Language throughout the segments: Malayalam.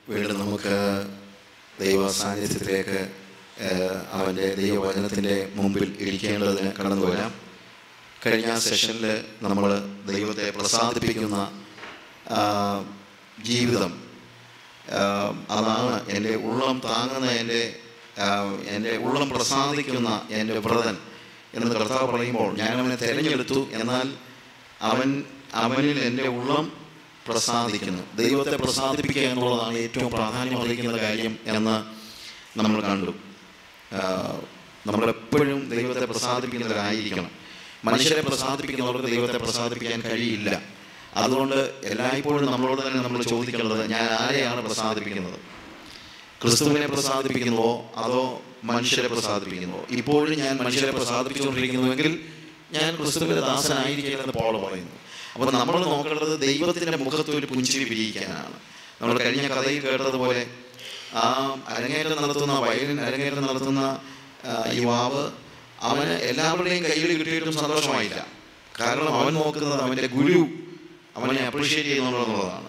വീണ്ടും നമുക്ക് ദൈവ സാന്നിധ്യത്തിലേക്ക് ഏഹ്, അവൻ്റെ ദൈവവചനത്തിൻ്റെ മുമ്പിൽ ഇരിക്കേണ്ടതിന് കടന്നു വരാം കഴിഞ്ഞ സെഷനിൽ നമ്മൾ ദൈവത്തെ പ്രസാദിപ്പിക്കുന്ന ആ, ജീവിതം ആ, അതാണ് എൻ്റെ ഉള്ളം താങ്ങുന്ന എൻ്റെ ആ, എൻ്റെ ഉള്ളം പ്രസാദിക്കുന്ന എൻ്റെ വ്രതൻ എന്ന് കർത്താവ് പറയുമ്പോൾ ഞാൻ അവനെ തിരഞ്ഞെടുത്തു എന്നാൽ അവൻ അവനിൽ എൻ്റെ ഉള്ളം പ്രസാദിക്കുന്നു ദൈവത്തെ പ്രസാദിപ്പിക്കുക എന്നുള്ളതാണ് ഏറ്റവും പ്രാധാന്യം അർഹിക്കുന്ന കാര്യം എന്ന് നമ്മൾ കണ്ടു ആ, നമ്മളെപ്പോഴും ദൈവത്തെ പ്രസാദിപ്പിക്കുന്നവരായിരിക്കണം മനുഷ്യരെ പ്രസാദിപ്പിക്കുന്നവർക്ക് ദൈവത്തെ പ്രസാദിപ്പിക്കാൻ കഴിയില്ല അതുകൊണ്ട് എല്ലായ്പ്പോഴും നമ്മളോട് തന്നെ നമ്മൾ ചോദിക്കേണ്ടത് ഞാൻ ആരെയാണ് പ്രസാദിപ്പിക്കുന്നത് ക്രിസ്തുവിനെ പ്രസാദിപ്പിക്കുന്നുവോ അതോ മനുഷ്യരെ പ്രസാദിപ്പിക്കുന്നുവോ ഇപ്പോഴും ഞാൻ മനുഷ്യരെ പ്രസാദിപ്പിച്ചുകൊണ്ടിരിക്കുന്നുവെങ്കിൽ ഞാൻ ക്രിസ്തുവിന്റെ ദാസനായിരിക്കില്ലെന്ന് പോൾ പറയുന്നു അപ്പോൾ നമ്മൾ നോക്കേണ്ടത് ദൈവത്തിന്റെ മുഖത്ത് ഒരു പുഞ്ചിരി പിരിയിക്കാനാണ് നമ്മൾ കഴിഞ്ഞ കഥയിൽ കേട്ടതുപോലെ ആ അരങ്ങേറ്റം നടത്തുന്ന വയലിൻ അരങ്ങേറ്റം നടത്തുന്ന ആ, യുവാവ് അവന് എല്ലാവരുടെയും കയ്യിൽ കിട്ടിയിട്ടും സന്തോഷമായില്ല കാരണം അവൻ നോക്കുന്നത് അവൻ്റെ ഗുരു അവനെ അപ്രീഷിയേറ്റ് ചെയ്യുന്നുള്ളതാണ്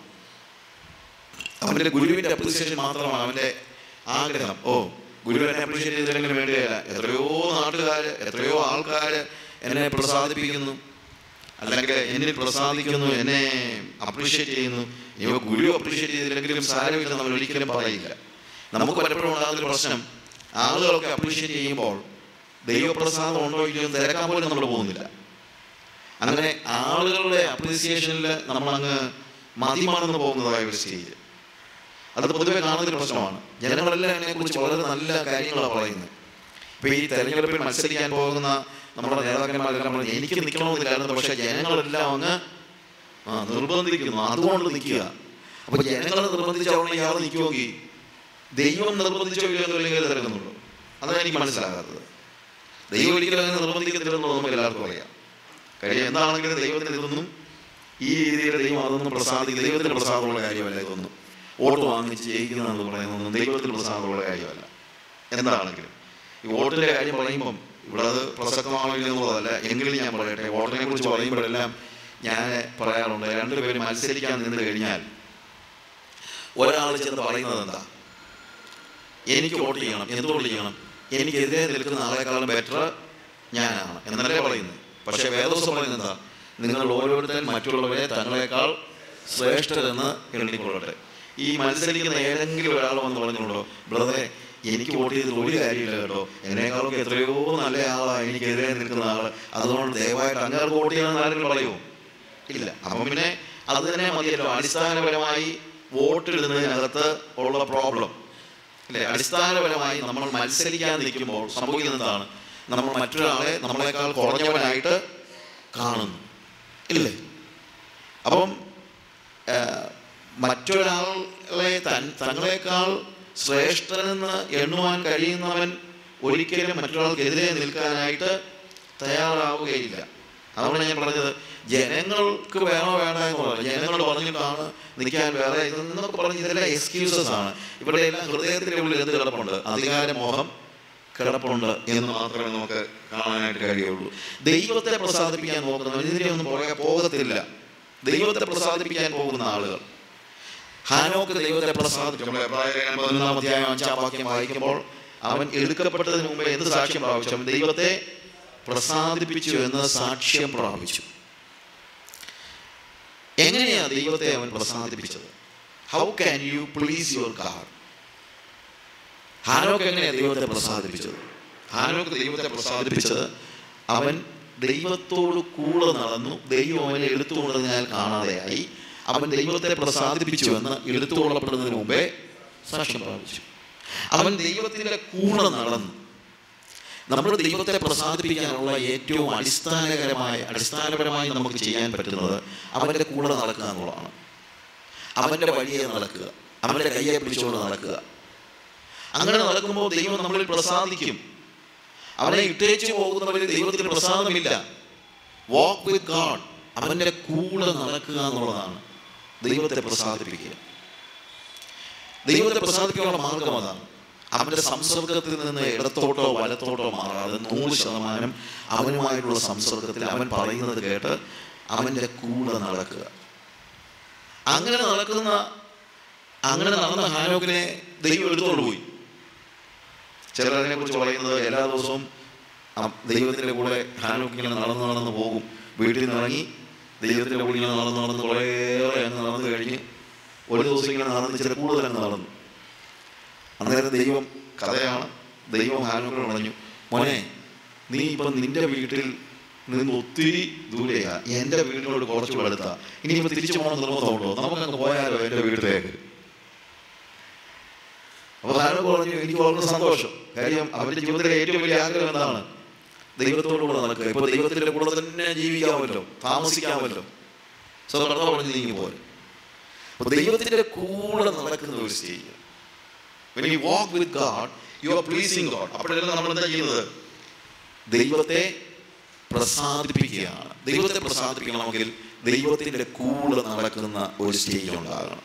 അവൻ്റെ ഗുരുവിൻ്റെ അപ്രീസിയേഷൻ മാത്രമാണ് അവൻ്റെ ആഗ്രഹം ഓ ഗുരു എന്നെ അപ്രീഷിയേറ്റ് ചെയ്തില്ലെങ്കിൽ വേണ്ടിയല്ല എത്രയോ നാട്ടുകാർ എത്രയോ ആൾക്കാർ എന്നെ പ്രസാദിപ്പിക്കുന്നു അല്ലെങ്കിൽ എന്നിൽ പ്രസാദിക്കുന്നു എന്നെ അപ്രീഷിയേറ്റ് ചെയ്യുന്നു ഇനി ഗുരു അപ്രീഷിയേറ്റ് ചെയ്തില്ലെങ്കിലും സാരമില്ലെന്ന് നമ്മൾ ഒരിക്കലും പറയില്ല നമുക്ക് പലപ്പോഴും ഉണ്ടാകുന്ന ഒരു പ്രശ്നം ആളുകളൊക്കെ അപ്രീഷിയേറ്റ് ചെയ്യുമ്പോൾ ദൈവപ്രസാദം ഉണ്ടോ ഇല്ലയോ എന്ന് തിരക്കാൻ പോലും നമ്മൾ പോകുന്നില്ല അങ്ങനെ ആളുകളുടെ അപ്രീസിയേഷനിൽ നമ്മളങ്ങ് മതിമറന്നു പോകുന്നതായ ഒരു സ്റ്റേജ് അത് പൊതുവെ കാണുന്ന ഒരു പ്രശ്നമാണ് ജനങ്ങളെല്ലാം അതിനെക്കുറിച്ച് വളരെ നല്ല കാര്യങ്ങളാണ് പറയുന്നത് ഇപ്പൊ ഈ തെരഞ്ഞെടുപ്പിൽ മത്സരിക്കാൻ പോകുന്ന നമ്മുടെ നേതാക്കന്മാരെല്ലാം പറഞ്ഞു എനിക്ക് നിൽക്കണമെന്നില്ലായിരുന്നു പക്ഷെ ജനങ്ങളെല്ലാം അങ്ങ് ആ നിർബന്ധിക്കുന്നു അതുകൊണ്ട് നിൽക്കുക അപ്പൊ ജനങ്ങൾ നിർബന്ധിച്ചവളെ ഇയാൾ നിൽക്കുമെങ്കിൽ ദൈവം നിർബന്ധിച്ചോ ഇല്ലയോ അല്ലെങ്കിൽ തിരക്കുന്നുള്ളൂ അതാണ് എനിക്ക് മനസ്സിലാകാത്തത് ദൈവം ഒരിക്കലും അങ്ങനെ നിർബന്ധിക്കത്തില്ലെന്നുള്ളത് നമുക്ക് എല്ലാവർക്കും അറിയാം കാര്യം എന്താണെങ്കിലും ദൈവത്തിന് ഇതൊന്നും ഈ രീതിയിൽ ദൈവം അതൊന്നും പ്രസാദിക്കും ദൈവത്തിന് പ്രസാദമുള്ള കാര്യമല്ല ഇതൊന്നും വോട്ട് വാങ്ങിച്ച് ജയിക്കുന്നതെന്ന് പറയുന്നതൊന്നും ദൈവത്തിന് പ്രസാദമുള്ള കാര്യമല്ല എന്താണെങ്കിലും ഈ വോട്ടിന്റെ കാര്യം പറയുമ്പം ഇവിടെ അത് പ്രസക്തമാണോ ഇല്ലയോ എന്നുള്ളതല്ല എങ്കിലും ഞാൻ പറയട്ടെ വോട്ടിനെ കുറിച്ച് പറയുമ്പോഴെല്ലാം ഞാൻ പറയാറുണ്ട് രണ്ടുപേരും മത്സരിക്കാൻ നിന്ന് കഴിഞ്ഞാൽ ഒരാൾ ചെന്ന് പറയുന്നത് എന്താ എനിക്ക് വോട്ട് ചെയ്യണം എന്തുകൊണ്ട് ചെയ്യണം എനിക്കെതിരെ നിൽക്കുന്ന ആളെക്കാളും ബെറ്റർ ഞാനാണ് എന്നല്ലേ പറയുന്നത് പക്ഷേ വേദോസം പറയുന്നത് എന്താ നിങ്ങൾ ഓരോരുത്തരും മറ്റുള്ളവരെ തങ്ങളെക്കാൾ ശ്രേഷ്ഠരെന്ന് എണ്ണിക്കൊള്ളട്ടെ ഈ മത്സരിക്കുന്ന ഏതെങ്കിലും ഒരാൾ വന്ന് പറഞ്ഞുള്ളൂ ബ്രദറെ എനിക്ക് വോട്ട് ചെയ്തിട്ട് ഒരു കാര്യമില്ല കേട്ടോ എന്നെക്കാളൊക്കെ എത്രയോ നല്ല ആളാണ് എനിക്കെതിരെ നിൽക്കുന്ന ആൾ അതുകൊണ്ട് ദയവായിട്ട് അങ്ങനെ വോട്ട് ചെയ്യണമെന്ന് ആരെങ്കിലും പറയുമോ ഇല്ല അപ്പം പിന്നെ അത് തന്നെ മതിയല്ലോ അടിസ്ഥാനപരമായി വോട്ടിടുന്നതിനകത്ത് ഉള്ള പ്രോബ്ലം അല്ലെ അടിസ്ഥാനപരമായി നമ്മൾ മത്സരിക്കാൻ നിൽക്കുമ്പോൾ സംഭവിക്കുന്നത് എന്താണ് നമ്മൾ മറ്റൊരാളെ നമ്മളെക്കാൾ കുറഞ്ഞവനായിട്ട് കാണുന്നു ഇല്ലേ അപ്പം ആ, മറ്റൊരാളെ തൻ തങ്ങളെക്കാൾ ശ്രേഷ്ഠനെന്ന് എണ്ണുവാൻ കഴിയുന്നവൻ ഒരിക്കലും മറ്റൊരാൾക്കെതിരെ നിൽക്കാനായിട്ട് തയ്യാറാവുകയില്ല അതുകൊണ്ട് ഞാൻ പറഞ്ഞത് ജനങ്ങൾക്ക് വേണോ വേണ്ട എന്നുള്ളത് ജനങ്ങൾ പറഞ്ഞിട്ടാണ് നിൽക്കാൻ വേറെ ഇതെന്നൊക്കെ പറഞ്ഞ് ഇതെല്ലാം എക്സ്ക്യൂസസ് ആണ് ഇവിടെ എല്ലാം ഹൃദയത്തിന്റെ ഉള്ളിൽ എന്ത് കിടപ്പുണ്ട് അധികാരമോഹം കിടപ്പുണ്ട് എന്ന് മാത്രമേ നമുക്ക് കാണാനായിട്ട് കഴിയുള്ളൂ ദൈവത്തെ പ്രസാദിപ്പിക്കാൻ നോക്കുന്നവർ ഇതിനെ ഒന്നും പുറകെ പോകത്തില്ല ദൈവത്തെ പ്രസാദിപ്പിക്കാൻ പോകുന്ന ആളുകൾ ഹാനോക്ക് ദൈവത്തെ പ്രസാദിപ്പിച്ചു നമ്മൾ എബ്രായലേഖനം പതിനൊന്നാം അധ്യായം അഞ്ചാം വാക്യം വായിക്കുമ്പോൾ അവൻ എടുക്കപ്പെട്ടതിന് മുമ്പ് എന്ത് സാക്ഷ്യം പ്രാപിച്ചു അവൻ ദൈവത്തെ പ്രസാദിപ്പിച്ചു എന്ന് സാക്ഷ്യം പ്രാപിച്ചു എങ്ങനെയാ ദൈവത്തെ അവൻ പ്രസാദിപ്പിച്ചത് how can you please your God ഹാനോക്ക് എങ്ങനെയാ ദൈവത്തെ പ്രസാദിപ്പിച്ചത് ഹാനോക്ക് ദൈവത്തെ പ്രസാദിപ്പിച്ചത് അവൻ ദൈവത്തോട് കൂടെ നടന്നു ദൈവം അവനെ എടുത്തുകൊണ്ടതിനാൽ കാണാതെയായി അവൻ ദൈവത്തെ പ്രസാദിപ്പിച്ചു എന്ന് എടുത്തുകൊള്ളപ്പെടുന്നതിന് മുമ്പേ സാക്ഷ്യം പ്രാപിച്ചു അവൻ ദൈവത്തിന്റെ കൂടെ നടന്നു നമ്മൾ ദൈവത്തെ പ്രസാദിപ്പിക്കാനുള്ള ഏറ്റവും അടിസ്ഥാനകരമായ അടിസ്ഥാനപരമായി നമുക്ക് ചെയ്യാൻ പറ്റുന്നത് അവൻ്റെ കൂടെ നടക്കുക എന്നുള്ളതാണ് അവൻ്റെ വഴിയെ നടക്കുക അവൻ്റെ കയ്യെ പിടിച്ചുകൊണ്ട് നടക്കുക അങ്ങനെ നടക്കുമ്പോൾ ദൈവം നമ്മളിൽ പ്രസാദിക്കും അവനെ ഇട്ടേച്ചു പോകുന്നവരിൽ ദൈവത്തിന് പ്രസാദമില്ല വാക്ക് വിത്ത് ഗാഡ് അവൻ്റെ കൂടെ നടക്കുക എന്നുള്ളതാണ് ദൈവത്തെ പ്രസാദിപ്പിക്കുക ദൈവത്തെ പ്രസാദിപ്പിക്കാനുള്ള മാർഗം അതാണ് അവന്റെ സംസർഗത്തിൽ നിന്ന് ഇടത്തോട്ടോ വലത്തോട്ടോ മാറാതെ നൂറ് ശതമാനം അവനുമായിട്ടുള്ള സംസർഗത്തിൽ അവൻ പറയുന്നത് കേട്ട് അവൻ്റെ കൂടെ നടക്കുക അങ്ങനെ നടക്കുന്ന അങ്ങനെ നടന്ന ഹാനോക്കിനെ ദൈവം എടുത്തുകൊണ്ട് പോയി ചിലതിനെ കുറിച്ച് പറയുന്നത് എല്ലാ ദിവസവും ആ ദൈവത്തിൻ്റെ കൂടെ ഹാനോക്ക് ഇങ്ങനെ നടന്ന് നടന്ന് പോകും വീട്ടിൽ നിന്ന് ഇറങ്ങി ദൈവത്തിൻ്റെ കൂടെ ഇങ്ങനെ നടന്ന് നടന്ന് കുറേയേറെ അങ്ങ് നടന്നു കഴിഞ്ഞ് ഒരു ദിവസം ഇങ്ങനെ നടന്ന് ചില കൂടുതൽ അങ്ങ് നടന്നു അന്നേരം ദൈവം കഥയാണ് ദൈവം ഹാനോക്കിനോട് പറഞ്ഞു മോനെ നീ ഇപ്പം നിന്റെ വീട്ടിൽ നിന്ന് ഒത്തിരി ദൂരെയാ എൻ്റെ വീടിനോട് കുറച്ച് അടുത്താ ഇനിയിപ്പോൾ തിരിച്ചു പോകണം നിർബന്ധമുണ്ടോ നമുക്കങ്ങ് പോയാലോ എൻ്റെ വീട്ടിലേക്ക് അപ്പോൾ ഹാനോക്ക് പറഞ്ഞു എനിക്ക് വളരെ സന്തോഷം കാര്യം അവൻ്റെ ജീവിതത്തിലെ ഏറ്റവും വലിയ ആഗ്രഹം എന്താണ് ദൈവത്തോട് കൂടെ നടക്കുക ഇപ്പോൾ ദൈവത്തിൻ്റെ കൂടെ തന്നെ ജീവിക്കാമല്ലോ താമസിക്കാമല്ലോ സോ കടന്നു പറഞ്ഞ് നീങ്ങി പോലെ അപ്പോൾ ദൈവത്തിൻ്റെ കൂടെ നടക്കുന്ന ഒരു stage when you walk with God you are pleasing God അപ്പോഴെല്ലാം നമ്മൾ എന്താ ചെയ്യുന്നത് ദൈവത്തെ പ്രസാദിപ്പിക്കുകയാണ് ദൈവത്തെ പ്രസാദിപ്പിക്കണമെങ്കിൽ ദൈവത്തിൻ്റെ കൂടെ നടക്കുന്ന ഒരു സ്റ്റേജ് ഉണ്ടാകണം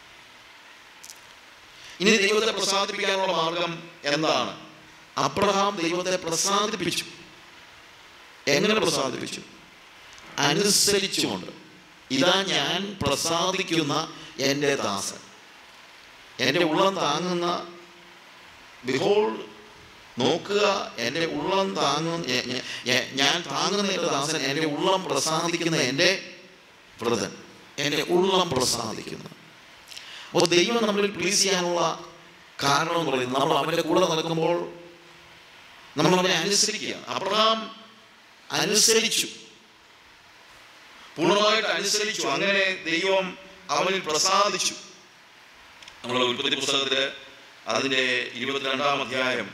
ഇനി ദൈവത്തെ പ്രസാദിപ്പിക്കാനുള്ള മാർഗം എന്താണ് അബ്രഹാം ദൈവത്തെ പ്രസാദിപ്പിച്ചു എങ്ങനെ പ്രസാദിപ്പിച്ചു അനുസരിച്ചുകൊണ്ട് ഇതാ ഞാൻ പ്രസാദിക്കുന്ന എൻ്റെ ദാസൻ എൻ്റെ ഉള്ളം താങ്ങുന്ന ബിഹോൾ നോക്കുക എൻ്റെ ഉള്ളം താങ്ങുന്ന ഞ- ഞ- ഞ- ഞാൻ താങ്ങുന്ന എൻ്റെ ദാസൻ എൻ്റെ ഉള്ളം പ്രസാദിക്കുന്ന എൻ്റെ വ്രതൻ എൻ്റെ ഉള്ളം പ്രസാദിക്കുന്നു അപ്പോൾ ദൈവം നമ്മളിൽ പ്ലീസ് ചെയ്യാനുള്ള കാരണം എന്ന് പറയുന്നത് നമ്മൾ അവൻ്റെ കൂടെ നടക്കുമ്പോൾ നമ്മൾ അവനെ അനുസരിക്കുക അബ്രഹാം അനുസരിച്ചു പൂർണ്ണമായിട്ട് അനുസരിച്ചു അങ്ങനെ ദൈവം അവനിൽ പ്രസാദിച്ചു നമ്മൾ ഉൽപ്പത്തി പുസ്തകത്തില് അതിൻ്റെ ഇരുപത്തിരണ്ടാം അധ്യായം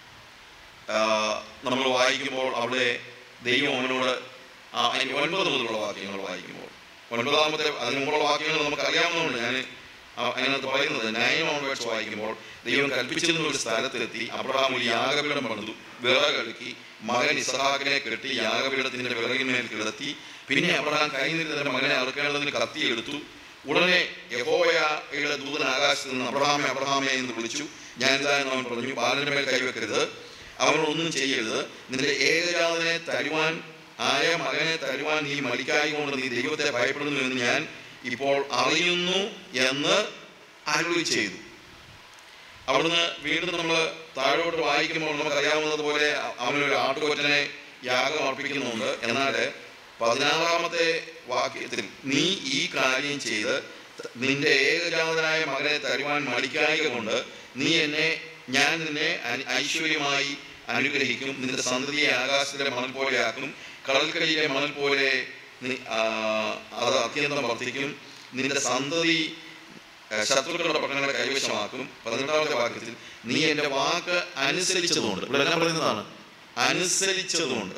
ആ, നമ്മൾ വായിക്കുമ്പോൾ അവിടെ ദൈവം അവനോട് ആ, അതിന്റെ ഒൻപത് മുതലുള്ള വാക്യങ്ങൾ വായിക്കുമ്പോൾ ഒൻപതാമത്തെ അതിന് മുമ്പുള്ള വാക്യങ്ങൾ നമുക്ക് അറിയാവുന്നതുകൊണ്ട് ഞാൻ അതിനകത്ത് പറയുന്നത് നയൻ ഓൺവേർഡ്സ് വായിക്കുമ്പോൾ ദൈവം കൽപ്പിച്ചിരുന്ന ഒരു സ്ഥലത്തെത്തി അബ്രഹാം ഒരു യാഗപീഠം പണിതു വിറകടുക്കി മകൻ ഇസഹാക്കിനെ കെട്ടി യാഗപീഠത്തിന്റെ വിറകിന്മേൽ കിടത്തി പിന്നെ അബ്രഹാം കൈനിട്ട് തന്റെ മകനെ അറുക്കേണ്ടതിന് കത്തിയെടുത്തു ഉടനെ യഹോവയുടെ ദൂതൻ ആകാശത്ത് നിന്ന് അബ്രഹാമെ അബ്രഹാമെ എന്ന് വിളിച്ചു ഞാനിതാ എന്ന് അവൻ പറഞ്ഞു ബാലന്റെ മേൽ കൈവെക്കരുത് അവനൊന്നും ചെയ്യരുത് നിന്റെ ഏകജാതനെ തരുവാൻ ആയ മകനെ തരുവാൻ നീ മടിക്കായി കൊണ്ട് നീ ദൈവത്തെ ഭയപ്പെടുന്നു എന്ന് ഞാൻ ഇപ്പോൾ അറിയുന്നു എന്ന് അരുളി ചെയ്തു അവിടുന്ന് വീണ്ടും നമ്മൾ താഴോട്ട് വായിക്കുമ്പോൾ നമുക്കറിയാവുന്നത് പോലെ അവനൊരു ആട്ടുകൊറ്റനെ യാഗം അർപ്പിക്കുന്നുണ്ട് എന്നാൽ പതിനാറാമത്തെ വാക്യത്തിൽ നീ ഈ കാര്യം ചെയ്ത് നിന്റെ ഏകജാതനായ മകനെ തരുവാൻ മടിക്കായിക കൊണ്ട് നീ എന്നെ ഞാൻ നിന്നെ അനി- ഐശ്വര്യമായി അനുഗ്രഹിക്കും നിന്റെ സന്തതിയെ ആകാശത്തിലെ മണൽ പോലെയാക്കും കടൽക്കടിയിലെ മണൽ പോലെ നീ ആ, അത് അത്യന്തം വർദ്ധിക്കും നിന്റെ സന്തതി ആ, ശത്രുക്കളുടെ പട്ടണങ്ങളെ കൈവശമാക്കും പതിനെട്ടാമത്തെ വാക്യത്തിൽ നീ എൻ്റെ വാക്ക് അനുസരിച്ചതുകൊണ്ട് ഇവിടെ എല്ലാം പറയുന്നതാണ് അനുസരിച്ചതുകൊണ്ട്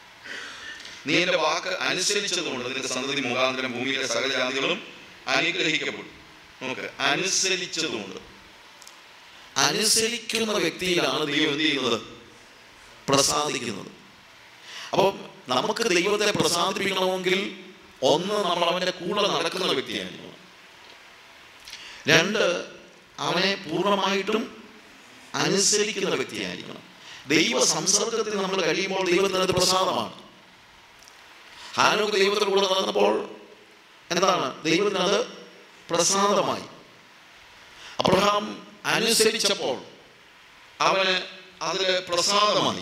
നീ എൻ്റെ വാക്ക് അനുസരിച്ചതുകൊണ്ട് നിന്റെ സന്തതി മുഖാന്തരം ഭൂമിയിലെ സകല ജാതികളും അനുഗ്രഹിക്കപ്പെടും നോക്ക് അനുസരിച്ചതുകൊണ്ട് അനുസരിക്കുന്ന വ്യക്തിയിലാണ് ദൈവം എന്ത് ചെയ്യുന്നത് പ്രസാദിക്കുന്നത് അപ്പം നമുക്ക് ദൈവത്തെ പ്രസാദിപ്പിക്കണമെങ്കിൽ ഒന്ന് നമ്മൾ അവൻ്റെ കൂടെ നടക്കുന്ന വ്യക്തിയായിരിക്കണം രണ്ട് അവനെ പൂർണ്ണമായിട്ടും അനുസരിക്കുന്ന വ്യക്തിയായിരിക്കണം ദൈവ സംസർഗത്തിൽ നമ്മൾ കഴിയുമ്പോൾ ദൈവത്തിന് അത് പ്രസാദമാണ് ഹാനോക്ക് ദൈവത്തിന് കൂടെ നടന്നപ്പോൾ എന്താണ് ദൈവത്തിന് അത് പ്രസാദമായി അബ്രഹാം അനുസരിച്ചപ്പോൾ അവന് അതിൽ പ്രസാദമായി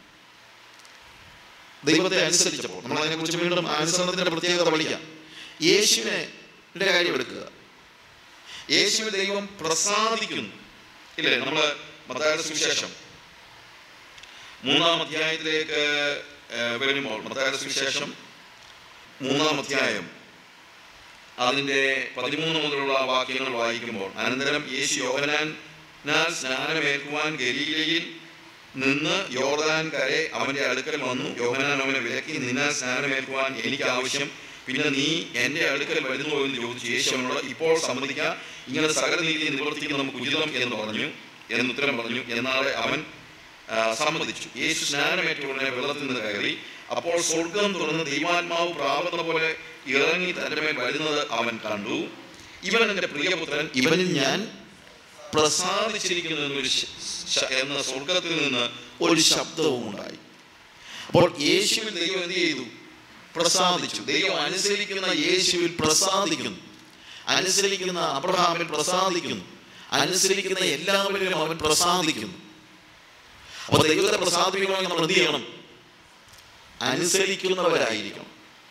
ദൈവത്തെ അനുസരിച്ചപ്പോൾ നമ്മൾ അതിനെക്കുറിച്ച് വീണ്ടും അനുസരണത്തിന്റെ പ്രത്യേകത പഠിക്കാം യേശുവിനെ ന്റെ കാര്യം എടുക്കുക യേശുവിൽ ദൈവം പ്രസാദിക്കുന്നു ഇല്ലേ നമ്മൾ മത്തായുടെ സുവിശേഷം മൂന്നാം അധ്യായത്തിലേക്ക് ഏഹ്, വരുമ്പോൾ മത്തായുടെ സുവിശേഷം മൂന്നാം അധ്യായം അതിൻ്റെ പതിമൂന്ന് മുതലുള്ള വാക്യങ്ങൾ വായിക്കുമ്പോൾ അനന്തരം യേശു യോഹനാനാൽ സ്നാനമേൽക്കുവാൻ ഗലീലയിൽ നിന്ന് യോർദാൻ കരെ അവന്റെ അടുക്കൽ വന്നു യോഹനാൻ അവനെ വിലക്കി നിന്നാൽ സ്നാനമേൽക്കുവാൻ എനിക്ക് ആവശ്യം പിന്നെ നീ എൻ്റെ അടുക്കൽ വരുന്നു എന്ന് ചോദിച്ചു യേശു അവനോട് ഇപ്പോൾ സമ്മതിക്കാം ഇങ്ങനെ സകല നീതി നിവർത്തിക്കുന്ന നമുക്ക് ഉചിതം എന്ന് പറഞ്ഞു എന്ന് ഉത്തരം പറഞ്ഞു എന്നാളെ അവൻ ആ, സമ്മതിച്ചു യേശു സ്നാനമേറ്റ ഉടനെ വെള്ളത്തിൽ നിന്ന് കയറി അപ്പോൾ സ്വർഗം തുറന്ന് ദൈവാത്മാവ് പ്രാപന്ന പോലെ ഇറങ്ങി തന്റെ മേൽ വരുന്നത് അവൻ കണ്ടു ഇവൻ എൻ്റെ പ്രിയപുത്രൻ ഇവനിൽ ഞാൻ പ്രസാദിച്ചിരിക്കുന്നു എന്നൊരു ശ- ശ- എന്ന സ്വർഗത്തിൽ നിന്ന് ഒരു ശബ്ദവും ഉണ്ടായി അപ്പോൾ യേശുവിൽ ദൈവം എന്ത് ചെയ്തു പ്രസാദിച്ചു ദൈവം അനുസരിക്കുന്ന യേശുവിൽ പ്രസാദിക്കുന്നു അനുസരിക്കുന്ന അബ്രഹാമിൽ പ്രസാദിക്കുന്നു അനുസരിക്കുന്ന എല്ലാവരിലും അവൻ പ്രസാദിക്കുന്നു അപ്പോൾ ദൈവത്തെ പ്രസാദിപ്പിക്കണമെങ്കിൽ നമ്മൾ എന്ത് ചെയ്യണം അനുസരിക്കുന്നവരായിരിക്കണം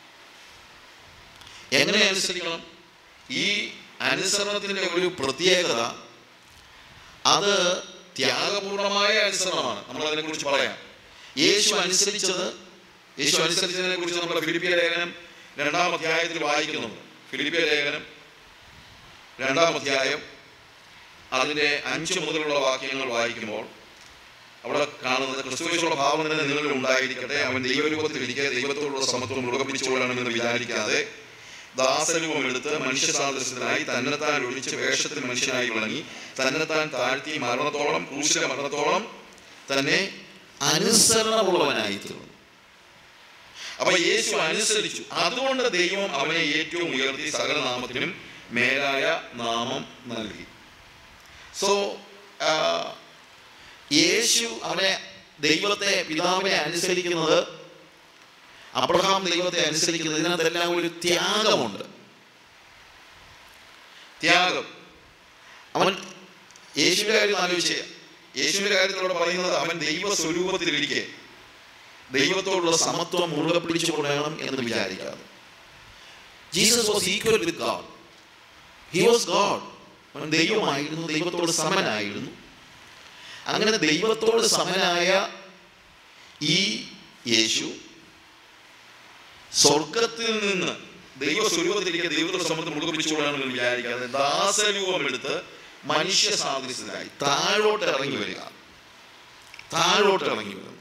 എങ്ങനെ അനുസരിക്കണം ഈ അനുസരണത്തിന്റെ ഒരു പ്രത്യേകത അത് ത്യാഗപൂർണമായ അനുസരണമാണ് നമ്മൾ അതിനെക്കുറിച്ച് പറയാം യേശു അനുസരിച്ചത് യേശു അനുസരിച്ചതിനെ കുറിച്ച് നമ്മൾ ഫിലിപ്പിയ ലേഖനം രണ്ടാം അധ്യായത്തിൽ വായിക്കുന്നുണ്ട് ഫിലിപ്പിയ ലേഖനം രണ്ടാം അധ്യായം അതിൻ്റെ അഞ്ച് മുതലുള്ള വാക്യങ്ങൾ വായിക്കുമ്പോൾ അവിടെ കാണുന്നത് ക്രിസ്തുവിനുള്ള ഭാവം തന്നെ നിങ്ങളിൽ ഉണ്ടായിരിക്കട്ടെ അവൻ ദൈവരൂപത്തിൽ ഇരിക്കെ ദൈവത്തോടുള്ള സമത്വം മുറുകപ്പിച്ചുകൊള്ളണമെന്ന് വിചാരിക്കാതെ ദാസരൂപം എടുത്ത് മനുഷ്യ സാദൃശ്യത്തിനായി തന്നെത്താൻ ഒഴിച്ച് വേഷത്തിൽ മനുഷ്യനായി വിളങ്ങി തന്നെത്താൻ താഴ്ത്തി മരണത്തോളം ക്രൂശിലെ മരണത്തോളം തന്നെ അനുസരണമുള്ളവനായി തീർന്നു അപ്പൊ യേശു അനുസരിച്ചു അതുകൊണ്ട് ദൈവം അവനെ ഏറ്റവും ഉയർത്തി സകല നാമത്തിനും മേലായ നാമം നൽകി സോ യേശു അവനെ ദൈവത്തെ പിതാവിനെ അനുസരിക്കുന്നത് അബ്രഹാം ദൈവത്തെ അനുസരിക്കുന്നത് ഇതിനകത്തെല്ലാം ഒരു ത്യാഗമുണ്ട് ത്യാഗം അവൻ യേശുവിന്റെ കാര്യം ആലോചിച്ച് യേശുവിന്റെ കാര്യത്തിലൂടെ പറയുന്നത് അവൻ ദൈവ സ്വരൂപത്തിലിരിക്കെ ദൈവത്തോടുള്ള സമത്വം മുറുകെ പിടിച്ചു കൊള്ളണം എന്ന് വിചാരിക്കാതെ Jesus was equal with God he was God അവൻ ദൈവമായിരുന്നു ദൈവത്തോട് സമനായിരുന്നു അങ്ങനെ ദൈവത്തോട് സമനായ ഈ യേശു സ്വർഗത്തിൽ നിന്ന് ദൈവ സ്വരൂപത്തിലേക്ക് ദൈവത്തോട് സമത്വം മുറുകെ പിടിച്ചുകൊള്ളണമെന്ന് വിചാരിക്കാതെ ദാസരൂപം എടുത്ത് മനുഷ്യ സാദൃശ്യത്തിലായി താഴോട്ട് ഇറങ്ങി വരിക താഴോട്ട് ഇറങ്ങി വരിക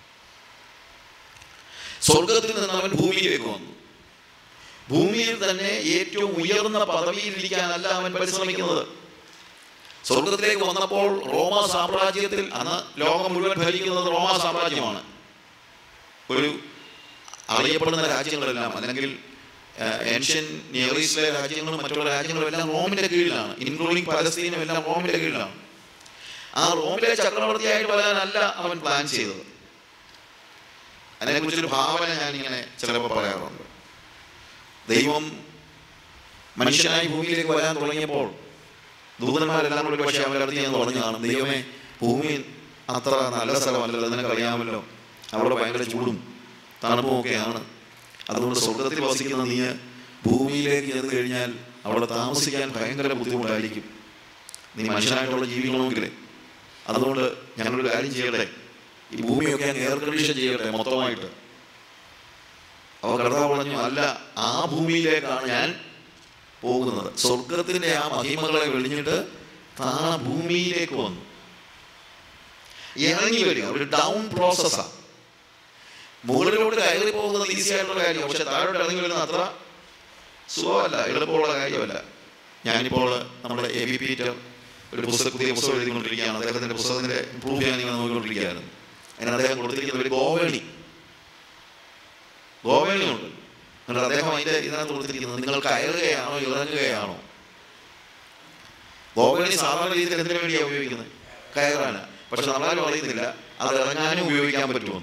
സ്വർഗത്തിൽ നിന്ന് അവൻ ഭൂമിയിലേക്ക് വന്നു ഭൂമിയിൽ തന്നെ ഏറ്റവും ഉയർന്ന പദവിയിൽ ഇരിക്കാനല്ല അവൻ പരിശ്രമിക്കുന്നത് സ്വർഗത്തിലേക്ക് വന്നപ്പോൾ റോമ സാമ്രാജ്യത്തിൽ അന്ന് ലോകം മുഴുവൻ ഭരിക്കുന്നത് റോമ സാമ്രാജ്യമാണ് ഒരു അറിയപ്പെടുന്ന രാജ്യങ്ങളെല്ലാം അല്ലെങ്കിൽ ഏൻഷ്യൻ നിയർ ഈസ്റ്റിലെ രാജ്യങ്ങളും മറ്റുള്ള രാജ്യങ്ങളും എല്ലാം റോമിന്റെ കീഴിലാണ് ഇൻക്ലൂഡിങ് പലസ്തീനും എല്ലാം റോമിന്റെ കീഴിലാണ് ആ റോമിലെ ചക്രവർത്തിയായിട്ട് വരാനല്ല അവൻ പ്ലാൻ ചെയ്തത് അതിനെക്കുറിച്ചൊരു ഭാവന ഞാനിങ്ങനെ ചിലപ്പോൾ പറയാറുണ്ട് ദൈവം മനുഷ്യനായി ഭൂമിയിലേക്ക് വരാൻ തുടങ്ങിയപ്പോൾ ദൂതന്മാരെല്ലാം കൂടി പക്ഷേ അവരുടെ അടുത്ത് ഞാൻ പറഞ്ഞു കാണും ദൈവമേ ഭൂമി അത്ര നല്ല സ്ഥലമല്ലല്ലോ നിനക്ക് അറിയാമല്ലോ അവിടെ ഭയങ്കര ചൂടും തണുപ്പും ഒക്കെയാണ് അതുകൊണ്ട് സ്വർഗത്തിൽ വസിക്കുന്ന നീ ഭൂമിയിലേക്ക് ചെന്ന് കഴിഞ്ഞാൽ അവിടെ താമസിക്കാൻ ഭയങ്കര ബുദ്ധിമുട്ടായിരിക്കും നീ മനുഷ്യനായിട്ടുള്ള ജീവിക്കണമെങ്കിൽ അതുകൊണ്ട് ഞങ്ങളൊരു കാര്യം ചെയ്യട്ടെ ഈ ഭൂമിയൊക്കെ അങ്ങ് എയർ കണ്ടീഷൻ ചെയ്യട്ടെ മൊത്തമായിട്ട് അവ കർത്താവ് പറഞ്ഞു അല്ല ആ ഭൂമിയിലേക്കാണ് ഞാൻ പോകുന്നത് സ്വർഗത്തിന്റെ ആ മഹിമകളെ വെളിഞ്ഞിട്ട് താണ ഭൂമിയിലേക്ക് വന്നു ഇറങ്ങി വരിക ഒരു ഡൗൺ പ്രോസസ്സാണ് മുകളിലോട്ട് കയറി പോകുന്നത് ഈസി ആയിട്ടുള്ള കാര്യം പക്ഷെ താഴോട്ട് ഇറങ്ങി വരുന്ന അത്ര സുഖമല്ല എളുപ്പമുള്ള കാര്യമല്ല ഞാനിപ്പോൾ നമ്മുടെ എ ബി പീറ്റർ ഒരു പുസ്തകം പുതിയ പുസ്തകം എഴുതിക്കൊണ്ടിരിക്കുകയാണ് അദ്ദേഹത്തിന്റെ പുസ്തകത്തിന്റെ ഇമ്പ്രൂവ് ചെയ്യാൻ ഇങ്ങനെ നോക്കിക്കൊണ്ടിരിക്കുകയാണ് അതിന് അദ്ദേഹം കൊടുത്തിരിക്കുന്ന ഒരു ഗോവേണി ഗോവേണി ഉണ്ട് എന്നിട്ട് അദ്ദേഹം അതിന്റെ ഇതിനകത്ത് കൊടുത്തിരിക്കുന്നത് നിങ്ങൾ കയറുകയാണോ ഇറങ്ങുകയാണോ ഗോവേണി സാധാരണ രീതിയിൽ എന്തിനു വേണ്ടിയാണ് ഉപയോഗിക്കുന്നത് കയറാന് പക്ഷെ നമ്മളാരും അറിയുന്നില്ല അത് ഇറങ്ങാനും ഉപയോഗിക്കാൻ പറ്റുമെന്ന്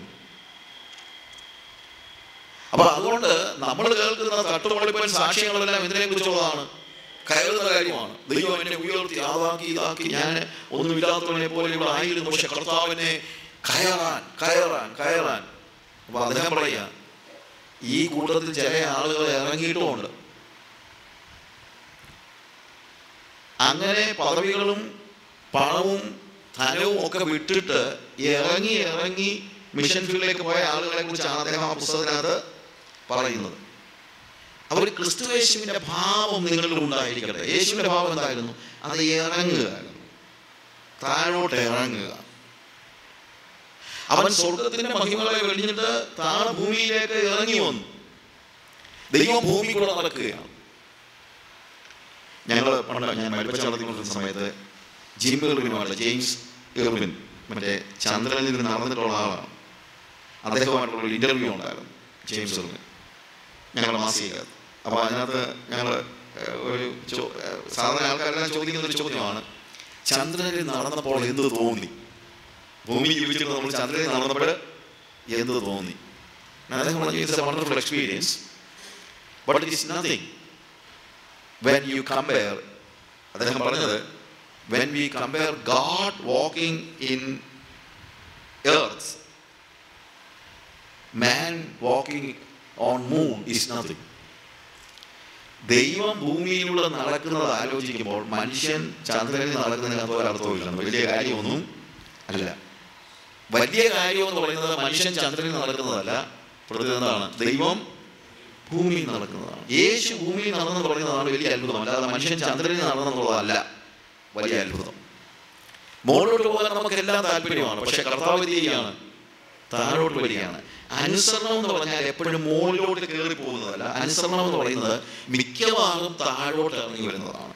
അപ്പൊ അതുകൊണ്ട് നമ്മൾ കേൾക്കുന്ന തട്ടുപൊളിപ്പൻ സാക്ഷ്യങ്ങളെല്ലാം ഇതിനെ കുറിച്ചുള്ളതാണ് കയറുന്ന കാര്യമാണ് ദൈവം എന്നെ ഉയർത്തി അതാക്കി ഇതാക്കി ഞാൻ ഒന്നുമില്ലാത്തവനെ പോലെ ഇവിടെ ആയിരുന്നു പക്ഷെ കർത്താവിനെ കയറാൻ കയറാൻ കയറാൻ അപ്പൊ അദ്ദേഹം പറയാ ഈ കൂട്ടത്തിൽ ചില ആളുകൾ ഇറങ്ങിയിട്ടുമുണ്ട് അങ്ങനെ പദവികളും പണവും ധനവും ഒക്കെ വിട്ടിട്ട് ഇറങ്ങി ഇറങ്ങി മിഷൻ ഫീൽഡിലേക്ക് പോയ ആളുകളെ കുറിച്ചാണ് അദ്ദേഹം ആ പുസ്തകത്തിനകത്ത് പറയുന്നത് അവർ ക്രിസ്തു യേശുവിന്റെ ഭാവം നിങ്ങളിൽ ഉണ്ടായിരിക്കട്ടെ യേശുവിന്റെ ഭാവം എന്തായിരുന്നു അത് ഇറങ്ങുക താഴോട്ട് ഇറങ്ങുക അവൻ സ്വർഗത്തിന്റെ മഹിമകളെ വെളിഞ്ഞിട്ട് താഴെ ഭൂമിയിലേക്ക് ഇറങ്ങി വന്നു ദൈവം ഭൂമി കൂടെ നടക്കുകയാണ് ഞങ്ങൾ പണ്ട് ഞാൻ മരുപ്പച്ച നടത്തിക്കൊണ്ടിരുന്ന സമയത്ത് ജിം ഇർവിനുമായിട്ട് ജെയിംസ് ഇർവിൻ മറ്റേ ചന്ദ്രനിൽ നിന്ന് നടന്നിട്ടുള്ള ആളാണ് അദ്ദേഹമായിട്ടുള്ള ഒരു ഇന്റർവ്യൂ ഉണ്ടായിരുന്നു ജെയിംസ് ഇർവിൻ ഞങ്ങളുടെ മാസിക അപ്പോൾ അതിനകത്ത് ഞങ്ങൾ ഒരു ചോ- ഏഹ് സാധാരണ ആൾക്കാരെല്ലാം ചോദിക്കുന്ന ഒരു ചോദ്യമാണ് ചന്ദ്രനിൽ നടന്നപ്പോൾ എന്ത് തോന്നി ഭൂമി ജീവിച്ചിട്ട് നമ്മൾ ചന്ദ്രനിൽ നടന്നപ്പോൾ എന്ത് തോന്നി ഞാൻ അദ്ദേഹം പറഞ്ഞു it's a wonderful experience but it is nothing when you compare അദ്ദേഹം പറഞ്ഞത് when we compare God walking in earth man walking on moon is nothing ദൈവം ഭൂമിയിലൂടെ നടക്കുന്നത് ആലോചിക്കുമ്പോൾ മനുഷ്യൻ ചന്ദ്രനിൽ നടക്കുന്നതിനകത്ത് ഒരർത്ഥമില്ല വലിയ കാര്യമൊന്നും അല്ല വലിയ കാര്യം എന്ന് പറയുന്നത് മനുഷ്യൻ ചന്ദ്രനിൽ നടക്കുന്നതല്ല പ്രതി എന്താണ് ദൈവം ഭൂമിയിൽ നടക്കുന്നതാണ് യേശു ഭൂമിയിൽ നടന്നെന്ന് പറയുന്നതാണ് വലിയ അത്ഭുതം അല്ലാതെ മനുഷ്യൻ ചന്ദ്രനിൽ നടന്നെന്നുള്ളതല്ല വലിയ അത്ഭുതം മുകളിലോട്ട് പോകാൻ നമുക്കെല്ലാം താല്പര്യമാണ് പക്ഷെ കർത്താവ് ചെയ്യുകയാണ് താഴോട്ട് വരികയാണ് അനുസരണം എന്ന് പറഞ്ഞാൽ എപ്പോഴും മുകളിലോട്ട് കയറി പോകുന്നതല്ല അനുസരണം എന്ന് പറയുന്നത് മിക്കവാറും താഴോട്ട് ഇറങ്ങി വരുന്നതാണ്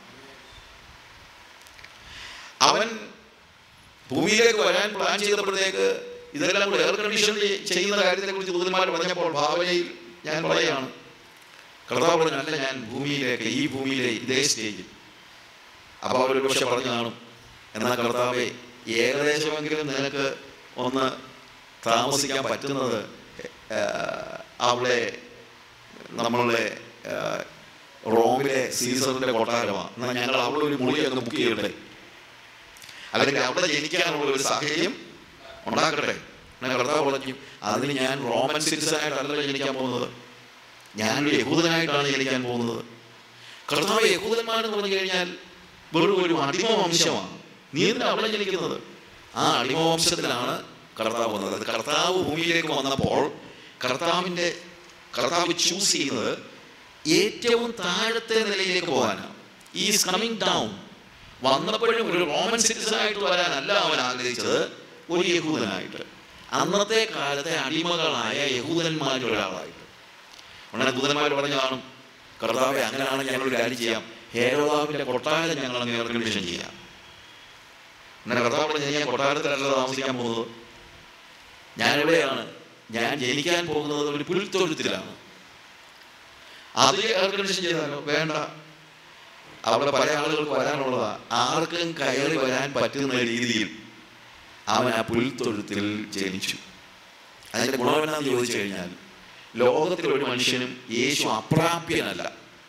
അവൻ ഭൂമിയിലേക്ക് വരാൻ പ്ലാൻ ചെയ്തപ്പോഴത്തേക്ക് ഇതെല്ലാം കൂടെ എയർ കണ്ടീഷൻ ചെയ്യുന്ന കാര്യത്തെ കുറിച്ച് ദൂതന്മാർ പറഞ്ഞപ്പോൾ ഭാവനയിൽ ഞാൻ പറയുകയാണ് കർത്താവ് പറഞ്ഞു അല്ല ഞാൻ ഭൂമിയിലേക്ക് ഈ ഭൂമിയിലെ ഇതേ സ്റ്റേജിൽ അപ്പോൾ അവരൊരു പക്ഷെ പറഞ്ഞു കാണും എന്നാൽ കർത്താവെ ഏകദേശമെങ്കിലും നിനക്ക് ഒന്ന് താമസിക്കാൻ പറ്റുന്നത് ഏഹ്, അവിടെ നമ്മളുടെ ഏഹ്, റോമിലെ സീസറിന്റെ കൊട്ടാരമാണ് എന്നാൽ ഞങ്ങൾ അവിടെ ഒരു മുറി അങ്ങ് ബുക്ക് ചെയ്യട്ടെ അല്ലെങ്കിൽ അവിടെ ജനിക്കാനുള്ള ഒരു സാഹചര്യം ഉണ്ടാക്കട്ടെ എന്നാൽ കർത്താവ് പറഞ്ഞു അതിന് ഞാൻ റോമൻ സിറ്റിസൺ ആയിട്ടല്ല ജനിക്കാൻ പോകുന്നത് ഞാനൊരു യഹൂദനായിട്ടാണ് ജനിക്കാൻ പോകുന്നത് കർത്താവ് യഹൂദന്മാരെന്ന് പറഞ്ഞു കഴിഞ്ഞാൽ വെറും ഒരു അടിമ വംശമാണ് നീ എന്തിനാ അവിടെ ജനിക്കുന്നത് ആ അടിമ വംശത്തിലാണ് കർത്താവ് വന്നത് അത് കർത്താവ് ഭൂമിയിലേക്ക് വന്നപ്പോൾ കർത്താവിൻ്റെ കർത്താവ് ചൂസ് ചെയ്യുന്നത് ഏറ്റവും താഴത്തെ നിലയിലേക്ക് പോകാനാണ് ഈസ് കമ്മിങ് ഡൗൺ വന്നപ്പോഴും ഒരു റോമൻ സിറ്റിസൺ ആയിട്ട് വരാനല്ല അവൻ ആഗ്രഹിച്ചത് ഒരു യഹൂദനായിട്ട് അന്നത്തെ കാലത്തെ അടിമകളായ യഹൂദന്മാരിൽ ഒരാളായിട്ട് ഉടനെ ദൂതന്മാർ പറഞ്ഞു കാണും കർത്താവെ അങ്ങനെയാണെങ്കിൽ ഞങ്ങളൊരു കാര്യം ചെയ്യാം ഹേരോദാവിന്റെ കൊട്ടാരം ഞങ്ങൾ അങ്ങ് എയർ കണ്ടീഷൻ ചെയ്യാം അങ്ങനെ കർത്താവ് പറഞ്ഞു ഞാൻ കൊട്ടാരത്തിലല്ല താമസിക്കാൻ പോകുന്നത് ഞാൻ എവിടെയാണ് ഞാൻ ജനിക്കാൻ പോകുന്നത് ഒരു പുൽത്തൊഴുത്തിലാണ് അത് എയർ കണ്ടീഷൻ ചെയ്താലോ വേണ്ട അവിടെ പല ആളുകൾക്ക് വരാനുള്ളതാ ആർക്കും കയറി വരാൻ പറ്റുന്ന രീതിയിൽ അവൻ ആ പുൽത്തൊഴുത്തിൽ ജനിച്ചു അതിന്റെ ഗുണമെന്നാന്ന് ചോദിച്ചു കഴിഞ്ഞാൽ ലോകത്തിൽ ഒരു മനുഷ്യനും യേശു അപ്രാപ്യനല്ല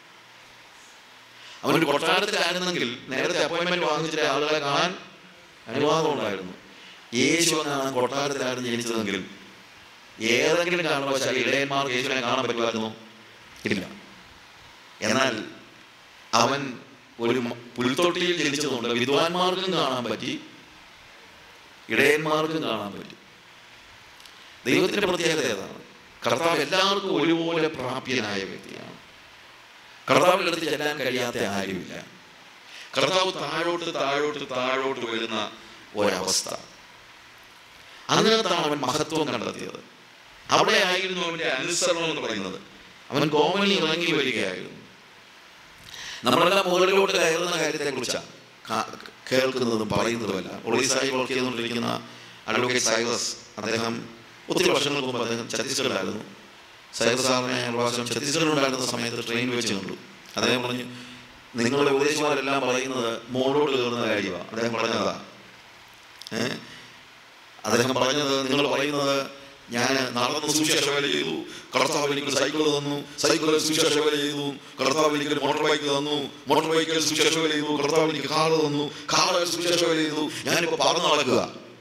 അവനൊരു കൊട്ടാരത്തിലായിരുന്നെങ്കിൽ നേരത്തെ അപ്പോയിന്റ്മെന്റ് വാങ്ങിച്ചിട്ട് ആളുകളെ കാണാൻ അനുവാദം ഉണ്ടായിരുന്നു യേശു എന്നാണ് കൊട്ടാരത്തിലായിരുന്നു ജനിച്ചതെങ്കിൽ ഏതെങ്കിലും കാരണവശാൽ ഇടയന്മാർക്ക് യേശുവിനെ കാണാൻ പറ്റുമായിരുന്നു ഇല്ല എന്നാൽ അവൻ ഒരു മ- പുൽത്തൊട്ടിയിൽ ജനിച്ചതുകൊണ്ട് വിദ്വാൻമാർക്കും കാണാൻ പറ്റി ഇടയന്മാർക്കും കാണാൻ പറ്റി ദൈവത്തിന്റെ പ്രത്യേകത ഏതാണ് കർത്താവ് എല്ലാവർക്കും ഒരുപോലെ പ്രാപ്യനായ വ്യക്തിയാണ് കർത്താവിൻ്റെ അടുത്ത് ചെല്ലാൻ കഴിയാത്ത ആരുമില്ല കർത്താവ് താഴോട്ട് താഴോട്ട് താഴോട്ട് വരുന്ന ഒരവസ്ഥ അതിനകത്താണ് അവൻ മഹത്വം കണ്ടെത്തിയത് അവിടെ ആയിരുന്നു അവന്റെ അനുസരണം എന്ന് പറയുന്നത് അവൻ കോമലി ഇറങ്ങി വരികയായിരുന്നു നമ്മളെല്ലാം മുകളിലോട്ട് കയറുന്ന കാര്യത്തെക്കുറിച്ചാണ് കാ- കേൾക്കുന്നതും പറയുന്നതുമല്ല ഒറീസായി വർക്ക് ചെയ്തുകൊണ്ടിരിക്കുന്ന അഡ്വക്കേറ്റ് സൈറസ് അദ്ദേഹം ഒത്തിരി വർഷങ്ങൾക്ക് മുമ്പ് അദ്ദേഹം ഛത്തീസ്ഗഡിലായിരുന്നു സൈറസ് സാറിനെ ഞാൻ ഒരു പ്രാവശ്യം ഛത്തീസ്ഗഡിലുണ്ടായിരുന്ന സമയത്ത് ട്രെയിനിൽ വെച്ച് കണ്ടു അദ്ദേഹം പറഞ്ഞു നിങ്ങളുടെ ഉപദേശിമാരെല്ലാം പറയുന്നത് മുകളിലോട്ട് കയറുന്ന കാര്യമാണ് അദ്ദേഹം പറഞ്ഞതാ ഏഹ് അദ്ദേഹം പറഞ്ഞത് നിങ്ങൾ പറയുന്നത് ഞാൻ നടന്ന് സുവിശേഷ വേല ചെയ്തു കർത്താവ് എനിക്ക് സൈക്കിൾ തന്നു സൈക്കിളിൽ സുവിശേഷ വേല ചെയ്തു കർത്താവ് എനിക്ക് മോട്ടോർ ബൈക്ക് തന്നു മോട്ടോർ ബൈക്കിൽ സുവിശേഷ വേല ചെയ്തു കർത്താവ് എനിക്ക് കാറ് തന്നു കാറിൽ സുവിശേഷ വേല ചെയ്തു ഞാനിപ്പോൾ പറന്ന് നടക്കുക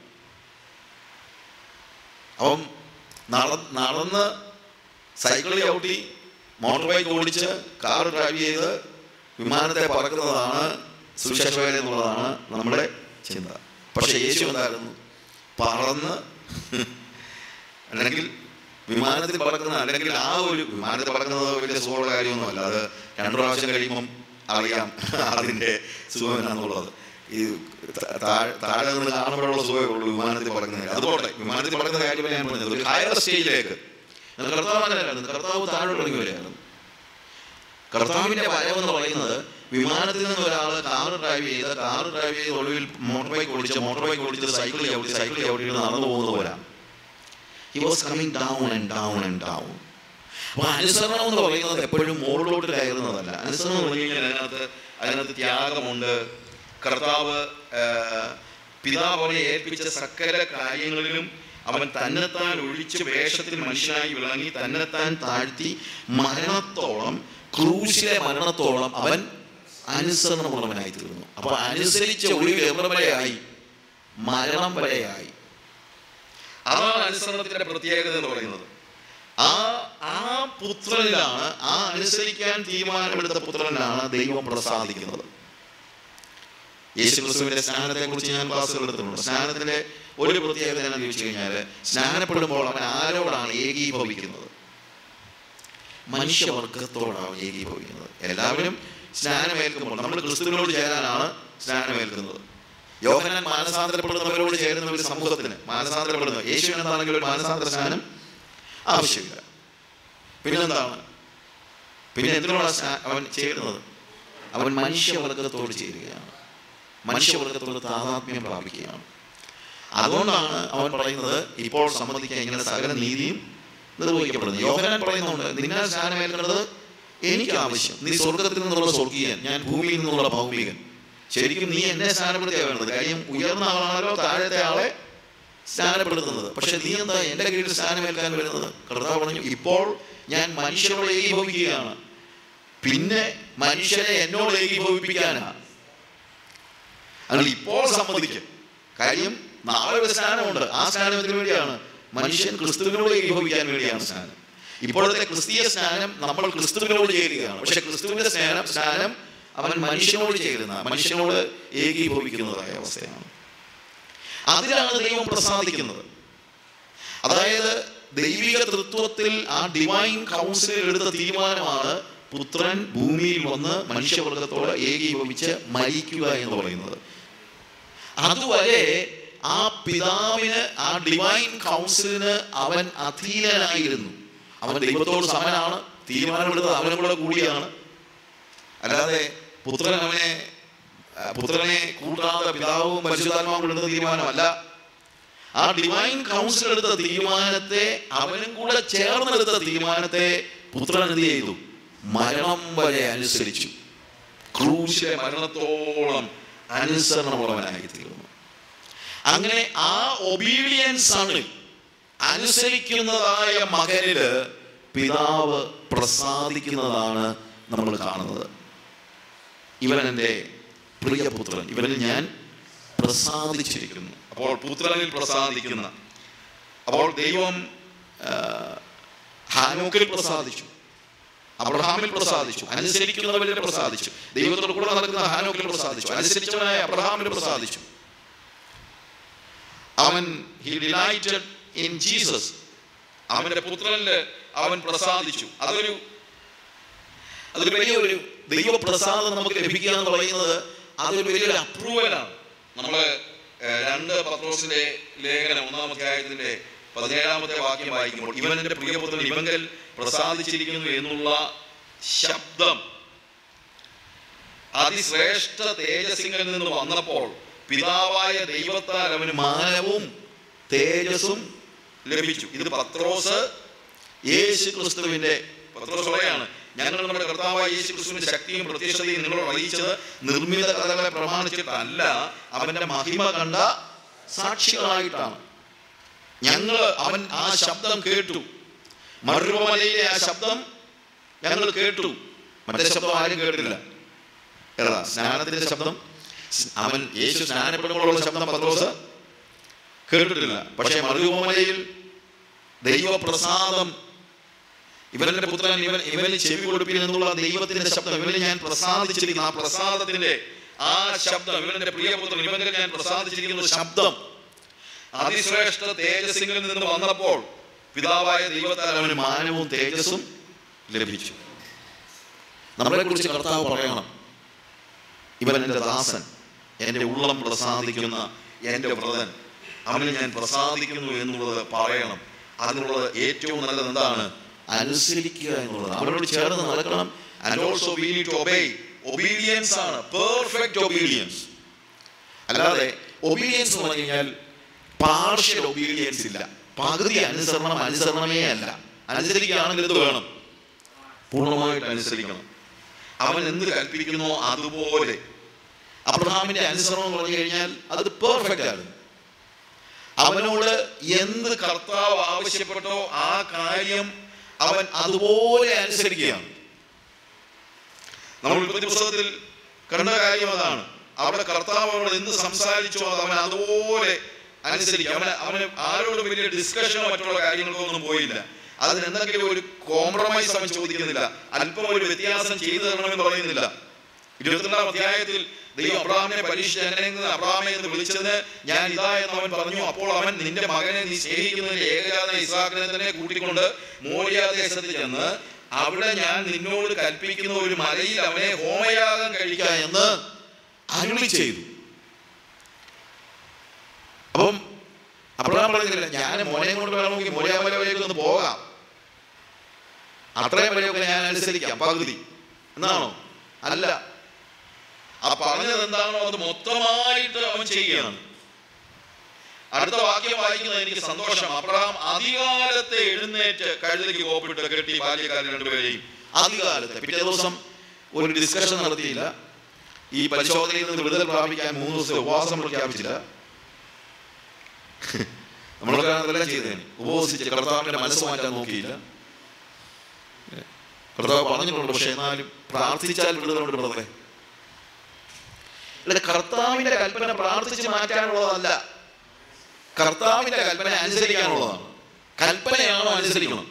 അപ്പം നട നടന്ന് സൈക്കിളിൽ ചവിട്ടി മോട്ടോർ ബൈക്ക് ഓടിച്ച് കാർ ഡ്രൈവ് ചെയ്ത് വിമാനത്തെ പറക്കുന്നതാണ് സുവിശേഷ വേല എന്നുള്ളതാണ് നമ്മുടെ ചിന്ത പക്ഷെ യേശു എന്തായിരുന്നു പറന്ന് അല്ലെങ്കിൽ വിമാനത്തിൽ പറക്കുന്ന അല്ലെങ്കിൽ ആ ഒരു വിമാനത്തിൽ പറക്കുന്നത് വലിയ സുഖമുള്ള കാര്യമൊന്നുമല്ല അത് രണ്ടു പ്രാവശ്യം കഴിയുമ്പം അറിയാം അതിൻ്റെ സുഖം എന്നാന്നുള്ളത് ഈ താ- താഴെ താഴെ നിന്ന് കാണുമ്പോഴുള്ള സുഖമേ ഉള്ളൂ വിമാനത്തിൽ പറക്കുന്നതിന് അതുപോലെ വിമാനത്തിൽ പറക്കുന്ന കാര്യമേ ഞാൻ പറഞ്ഞത് ഒരു ഹയർ സ്റ്റേജിലേക്ക് കർത്താവ് അങ്ങനെയല്ലായിരുന്നു കർത്താവ് താഴോട്ട് ഇറങ്ങി വരികയായിരുന്നു കർത്താവിന്റെ വരവെന്ന് പറയുന്നത് വിമാനത്തിൽ നിന്ന് ഒരാൾ കാർ ഡ്രൈവ് ചെയ്ത് കാർ ഡ്രൈവ് ചെയ്ത് ഒടുവിൽ മോട്ടോർ ബൈക്ക് ഓടിച്ച് മോട്ടോർ ബൈക്ക് ഓടിച്ച് സൈക്കിൾ ചവിട്ടി സൈക്കിൾ ചവിട്ടിയിട്ട് നടന്നു പോകുന്ന പോലെ he was coming down and down and down അപ്പൊ അനുസരണം എന്ന് പറയുന്നത് എപ്പോഴും മുകളിലോട്ട് കയറുന്നതല്ല അനുസരണം എന്ന് പറഞ്ഞു കഴിഞ്ഞാൽ അതിനകത്ത് അതിനകത്ത് ത്യാഗമുണ്ട് കർത്താവ് ആ, പിതാവ് അവനെ ഏൽപ്പിച്ച സകല കാര്യങ്ങളിലും അവൻ തന്നെത്താൻ ഒഴിച്ച് വേഷത്തിൽ മനുഷ്യനായി വിളങ്ങി തന്നെത്താൻ താഴ്ത്തി മരണത്തോളം ക്രൂശിലെ മരണത്തോളം അവൻ അനുസരണമുള്ളവനായി തീർന്നു അപ്പൊ അനുസരിച്ച ഒടുവിൽ എവിടെ വരെയായി മരണം വരെയായി അതാണ് അനുസരണത്തിന്റെ പ്രത്യേകത എന്ന് പറയുന്നത് ആ ആ പുത്രനിലാണ് ആ അനുസരിക്കാൻ തീരുമാനമെടുത്ത പുത്രനിലാണ് ദൈവം പ്രസാദിക്കുന്നത് യേശുക്രിസ്തുവിന്റെ സ്നാനത്തെ കുറിച്ച് ഞാൻ ക്ലാസ്സുകൾ എടുത്തിട്ടുണ്ട് സ്നാനത്തിന്റെ ഒരു പ്രത്യേകത എന്ന് ചോദിച്ചു കഴിഞ്ഞാൽ സ്നാനപ്പെടുമ്പോൾ അവൻ ആരോടാണ് ഏകീഭവിക്കുന്നത് മനുഷ്യവർഗത്തോടാണ് ഏകീഭവിക്കുന്നത് എല്ലാവരും സ്നാനമേൽക്കുമ്പോൾ നമ്മൾ ക്രിസ്തുവിനോട് ചേരാനാണ് സ്നാനമേൽക്കുന്നത് യോഹനാൻ മാനസാന്തരപ്പെടുന്നവരോട് ചേരുന്ന ഒരു സമൂഹത്തിന് മാനസാന്തരപ്പെടുന്ന യേശുവിനെന്താണെങ്കിലും ഒരു മാനസാന്തര സ്നാനം ആവശ്യമില്ല പിന്നെന്താണ് പിന്നെ എന്തിനോടാ സ്നാ- അവൻ ചേരുന്നത് അവൻ മനുഷ്യവർഗത്തോട് ചേരുകയാണ് മനുഷ്യവർഗത്തോട് താതാത്മ്യം പ്രാപിക്കുകയാണ് അതുകൊണ്ടാണ് അവൻ പറയുന്നത് ഇപ്പോൾ സമ്മതിക്കാൻ ഇങ്ങനെ സകല നീതിയും നിർവഹിക്കപ്പെടുന്നത് യോഹനാൻ പറയുന്നുണ്ട് നിന്നെ സ്നാനമേൽക്കുന്നത് എനിക്ക് ആവശ്യം നീ സ്വർഗത്തിൽ നിന്നുള്ള സ്വർഗീയൻ ഞാൻ ഭൂമിയിൽ നിന്നുള്ള ഭൗമികൻ ശരിക്കും നീ എന്നെ സ്നാനപ്പെടുത്തിയാ വേണ്ടത് കാര്യം ഉയർന്ന ആളാണല്ലോ താഴത്തെ ആളെ സ്നാനപ്പെടുത്തുന്നത് പക്ഷെ നീ എന്താ എന്റെ കീഴിൽ സ്നാനമേൽക്കാൻ വരുന്നത് കർത്താവ് പറഞ്ഞു ഇപ്പോൾ ഞാൻ മനുഷ്യരോട് ഏകീഭവിക്കുകയാണ് പിന്നെ മനുഷ്യരെ എന്നോട് ഏകീഭവിപ്പിക്കാനാണ് അതിൽ ഇപ്പോൾ സമ്മതിക്കും കാര്യം നാളെ ഒരു സ്നാനമുണ്ട് ആ സ്നാനം എന്തിനു വേണ്ടിയാണ് മനുഷ്യൻ ക്രിസ്തുവിനോട് ഏകീഭവിക്കാൻ വേണ്ടിയാണ് സ്നാനം ഇപ്പോഴത്തെ ക്രിസ്തീയ സ്നാനം നമ്മൾ ക്രിസ്തുവിനോട് ചേരുകയാണ് പക്ഷെ ക്രിസ്തുവിന്റെ സ്നാനം സ്നാനം അവൻ മനുഷ്യനോട് ചേരുന്ന മനുഷ്യനോട് ഏകീഭവിക്കുന്നതായ അവസ്ഥയാണ് അതിലാണ് ദൈവം പ്രസാദിക്കുന്നത് അതായത് ദൈവിക തൃത്വത്തിൽ ആ ഡിവൈൻ കൗൺസിലിൽ എടുത്ത തീരുമാനമാണ് പുത്രൻ ഭൂമിയിൽ വന്ന് മനുഷ്യവർഗത്തോട് ഏകീഭവിച്ച് മരിക്കുക എന്ന് പറയുന്നത് അതുവരെ ആ പിതാവിന് ആ ഡിവൈൻ കൗൺസിലിന് അവൻ അധീനനായിരുന്നു അവൻ ദൈവത്തോട് സമനാണ് തീരുമാനമെടുത്തത് അവനും കൂടെ കൂടിയാണ് അല്ലാതെ പുത്രൻ അവനെ ആ, പുത്രനെ കൂട്ടാതെ പിതാവും പരിശുദ്ധാത്മാവും എടുത്ത തീരുമാനമല്ല ആ ഡിവൈൻ കൗൺസിൽ എടുത്ത തീരുമാനത്തെ അവനും കൂടെ ചേർന്നെടുത്ത തീരുമാനത്തെ പുത്രൻ എന്ത് ചെയ്തു മരണം വരെ അനുസരിച്ചു ക്രൂശിലെ മരണത്തോളം അനുസരണമുള്ളവനായി തീർന്നു അങ്ങനെ ആ ഒബീഡിയൻസ് ആണ് അനുസരിക്കുന്നതായ മകനില് പിതാവ് പ്രസാദിക്കുന്നതാണ് നമ്മൾ കാണുന്നത് ഇവൻ എൻ്റെ പ്രിയപുത്രൻ ഇവനിൽ ഞാൻ പ്രസാദിച്ചിരിക്കുന്നു അപ്പോൾ പുത്രനിൽ പ്രസാദിക്കുന്ന അപ്പോൾ ദൈവം ഹാനോക്കിൽ പ്രസാദിച്ചു അബ്രഹാമിൽ പ്രസാദിച്ചു അനുസരിക്കുന്നവരിൽ പ്രസാദിച്ചു ദൈവത്തോട് കൂടെ നടക്കുന്ന ഹാനോക്കിൽ പ്രസാദിച്ചു അനുസരിച്ചവനായ അബ്രഹാമിൽ പ്രസാദിച്ചു അവൻ ഹി ഡിലൈറ്റഡ് ഇൻ ജീസസ് അവന്റെ പുത്രനില് അവൻ പ്രസാദിച്ചു അതൊരു അതൊരു വലിയൊരു ദൈവപ്രസാദം നമുക്ക് ലഭിക്കുക എന്ന് പറയുന്നത് അതൊരു വലിയൊരു അപ്രൂവലാണ് നമ്മള് ഏഹ്, രണ്ട് പത്രോസിന്റെ ലേഖനം ഒന്നാം അധ്യായത്തിന്റെ പതിനേഴാമത്തെ വാക്യം വായിക്കുമ്പോൾ ഇവൻ എന്റെ പ്രിയപുത്രൻ ഇവങ്കൽ പ്രസാദിച്ചിരിക്കുന്നു എന്നുള്ള ശബ്ദം അതിശ്രേഷ്ഠ തേജസ്സിങ്കിൽ നിന്ന് വന്നപ്പോൾ പിതാവായ ദൈവത്താൽ അവന് മാനവും തേജസ്സും ലഭിച്ചു ഇത് പത്രോസ് യേശു ക്രിസ്തുവിന്റെ പത്രോസ് പറയാണ് ഞങ്ങൾ നമ്മുടെ കർത്താവായ യേശു ക്രിസ്തുവിന്റെ ശക്തിയും പ്രത്യക്ഷതയും നിങ്ങളോട് അറിയിച്ചത് നിർമ്മിത കഥകളെ പ്രമാണിച്ചിട്ടല്ല അവന്റെ മഹിമ കണ്ട സാക്ഷികളായിട്ടാണ് ഞങ്ങള് അവൻ ആ ശബ്ദം കേട്ടു മരുമലയിലെ ആ ശബ്ദം ഞങ്ങൾ കേട്ടു മറ്റേ ശബ്ദം ആരും കേട്ടില്ല ഏതാ സ്നാനത്തിന്റെ ശബ്ദം സ് അവൻ യേശു സ്നാനപ്പെടുമ്പോഴുള്ള ശബ്ദം പത്രോസ് കേട്ടിട്ടില്ല പക്ഷേ മരുമലയിൽ ദൈവപ്രസാദം ഇവന്റെ പുത്രൻ ഇവൻ ഇവന് ചെവി കൊടുപ്പിൽ എന്നുള്ള ദൈവത്തിന്റെ ശബ്ദം ഇവന് ഞാൻ പ്രസാദിച്ചിരിക്കുന്ന ആ പ്രസാദത്തിന്റെ ആ ശബ്ദം ഇവന്റെ പ്രിയപുത്രൻ ഇവന്റെ ഞാൻ പ്രസാദിച്ചിരിക്കുന്ന ശബ്ദം അതിശ്രേഷ്ഠ തേജസ്സിൽ നിന്ന് വന്നപ്പോൾ പിതാവായ ദൈവത്താൽ അവന് മാനവും തേജസ്സും ലഭിച്ചു നമ്മളെ കുറിച്ച് കർത്താവ് പറയണം ഇവൻ എൻ്റെ ദാസൻ എൻ്റെ ഉള്ളം പ്രസാദിക്കുന്ന എൻ്റെ വ്രതൻ അവന് ഞാൻ പ്രസാദിക്കുന്നു എന്നുള്ളത് പറയണം അതിനുള്ളത് ഏറ്റവും നല്ലത് എന്താണ് അനുസരിക്കുക എന്നുള്ളത് അവനോട് ചേർന്ന് നടക്കണം and also we need to obey obedience ആണ് പെർഫെക്റ്റ് ഒബീഡിയൻസ് അല്ലാതെ ഒബീഡിയൻസ് എന്ന് പറഞ്ഞു കഴിഞ്ഞാൽ പാർഷ്യൽ ഒബീഡിയൻസ് ഇല്ല പകുതി അനുസരണം അനുസരണമേ അല്ല അനുസരിക്കുകയാണെങ്കിൽ ഇത് വേണം പൂർണ്ണമായിട്ട് അനുസരിക്കണം അവൻ എന്ത് കൽപ്പിക്കുന്നോ അതുപോലെ അബ്രഹാമിന്റെ അനുസരണം എന്ന് പറഞ്ഞു കഴിഞ്ഞാൽ അത് പെർഫെക്റ്റ് ആണ് അവനോട് എന്ത് കർത്താവ് ആവശ്യപ്പെട്ടോ ആ കാര്യം അവൻ അതുപോലെ അനുസരിക്കുകയാണ് നമ്മൾ ഉൽപ്പത്തി പുസ്തകത്തിൽ കണ്ട കാര്യം അതാണ് അവിടെ കർത്താവ് അവനോട് എന്ത് സംസാരിച്ചോ അത് അവൻ അതുപോലെ അനുസരിക്കും അവന് അവന് ആരോടും വലിയ ഡിസ്കഷനോ മറ്റുള്ള കാര്യങ്ങൾക്കോ ഒന്നും പോയില്ല അതിന് എന്തെങ്കിലും ഒരു കോംപ്രമൈസ് അവൻ ചോദിക്കുന്നില്ല അല്പം ഒരു വ്യത്യാസം ചെയ്തു തരണമെന്ന് പറയുന്നില്ല ഇരുപത്തിരണ്ടാം അധ്യായത്തിൽ ദൈവം അബ്രാമിനെ പരീക്ഷിച്ച് അബ്രാമെ എന്ന് വിളിച്ചത് ഞാൻ ഇതാ എന്ന് അവൻ പറഞ്ഞു അപ്പോൾ അവൻ നിന്റെ മകനെ നീ സ്നേഹിക്കുന്നതിന് ഏകജാതന ഇസാഖിനെ തന്നെ കൂട്ടിക്കൊണ്ട് മോരിയ ദേശത്ത് ചെന്ന് അവിടെ ഞാൻ നിന്നോട് കൽപ്പിക്കുന്ന ഒരു മലയിൽ അവനെ ഹോമയാഗം കഴിക്കാം എന്ന് അരുളി ചെയ്തു അപ്പം അബ്രഹാം പറഞ്ഞില്ല ഞാൻ മോനെ കൊണ്ട് വേണമെങ്കിൽ മോര്യാമല വരെയൊക്കെ ഒന്ന് പോകാം അത്രയും വരെയൊക്കെ ഞാൻ അനുസരിക്കാം പകുതി എന്നാണോ അല്ല ആ പറഞ്ഞത് എന്താണോ അത് മൊത്തമായിട്ട് അവൻ ചെയ്യുകയാണ് അടുത്ത വാക്യം വായിക്കുന്നത് എനിക്ക് സന്തോഷം അബ്രഹാം അധികാലത്തെ എഴുന്നേറ്റ് കഴുതയ്ക്ക് കോപ്പിട്ട് കെട്ടി ബാല്യക്കാരൻ രണ്ടുപേരെയും ആദ്യകാലത്ത് പിറ്റേ ദിവസം ഒരു ഡിസ്കഷൻ നടത്തിയില്ല ഈ പരിശോധനയിൽ നിന്ന് വിടുതൽ പ്രാപിക്കാൻ മൂന്ന് ദിവസം ഉപവാസം പ്രഖ്യാപിച്ചില്ല നമ്മളൊക്കെ അതെല്ലാം ചെയ്തേനെ ഉപവസിച്ച് കർത്താവിന്റെ മനസ്സ് മാറ്റാൻ നോക്കിയില്ല കർത്താവ് പറഞ്ഞിട്ടുണ്ട് പക്ഷെ എന്നാലും പ്രാർത്ഥിച്ചാൽ വിടുതലുണ്ട് ബ്രദറെ ഇവിടെ കർത്താവിന്റെ കൽപ്പന പ്രാർത്ഥിച്ച് മാറ്റാനുള്ളതല്ല കർത്താവിന്റെ കൽപ്പന അനുസരിക്കാനുള്ളതാണ് കൽപ്പനയാണോ അനുസരിക്കണം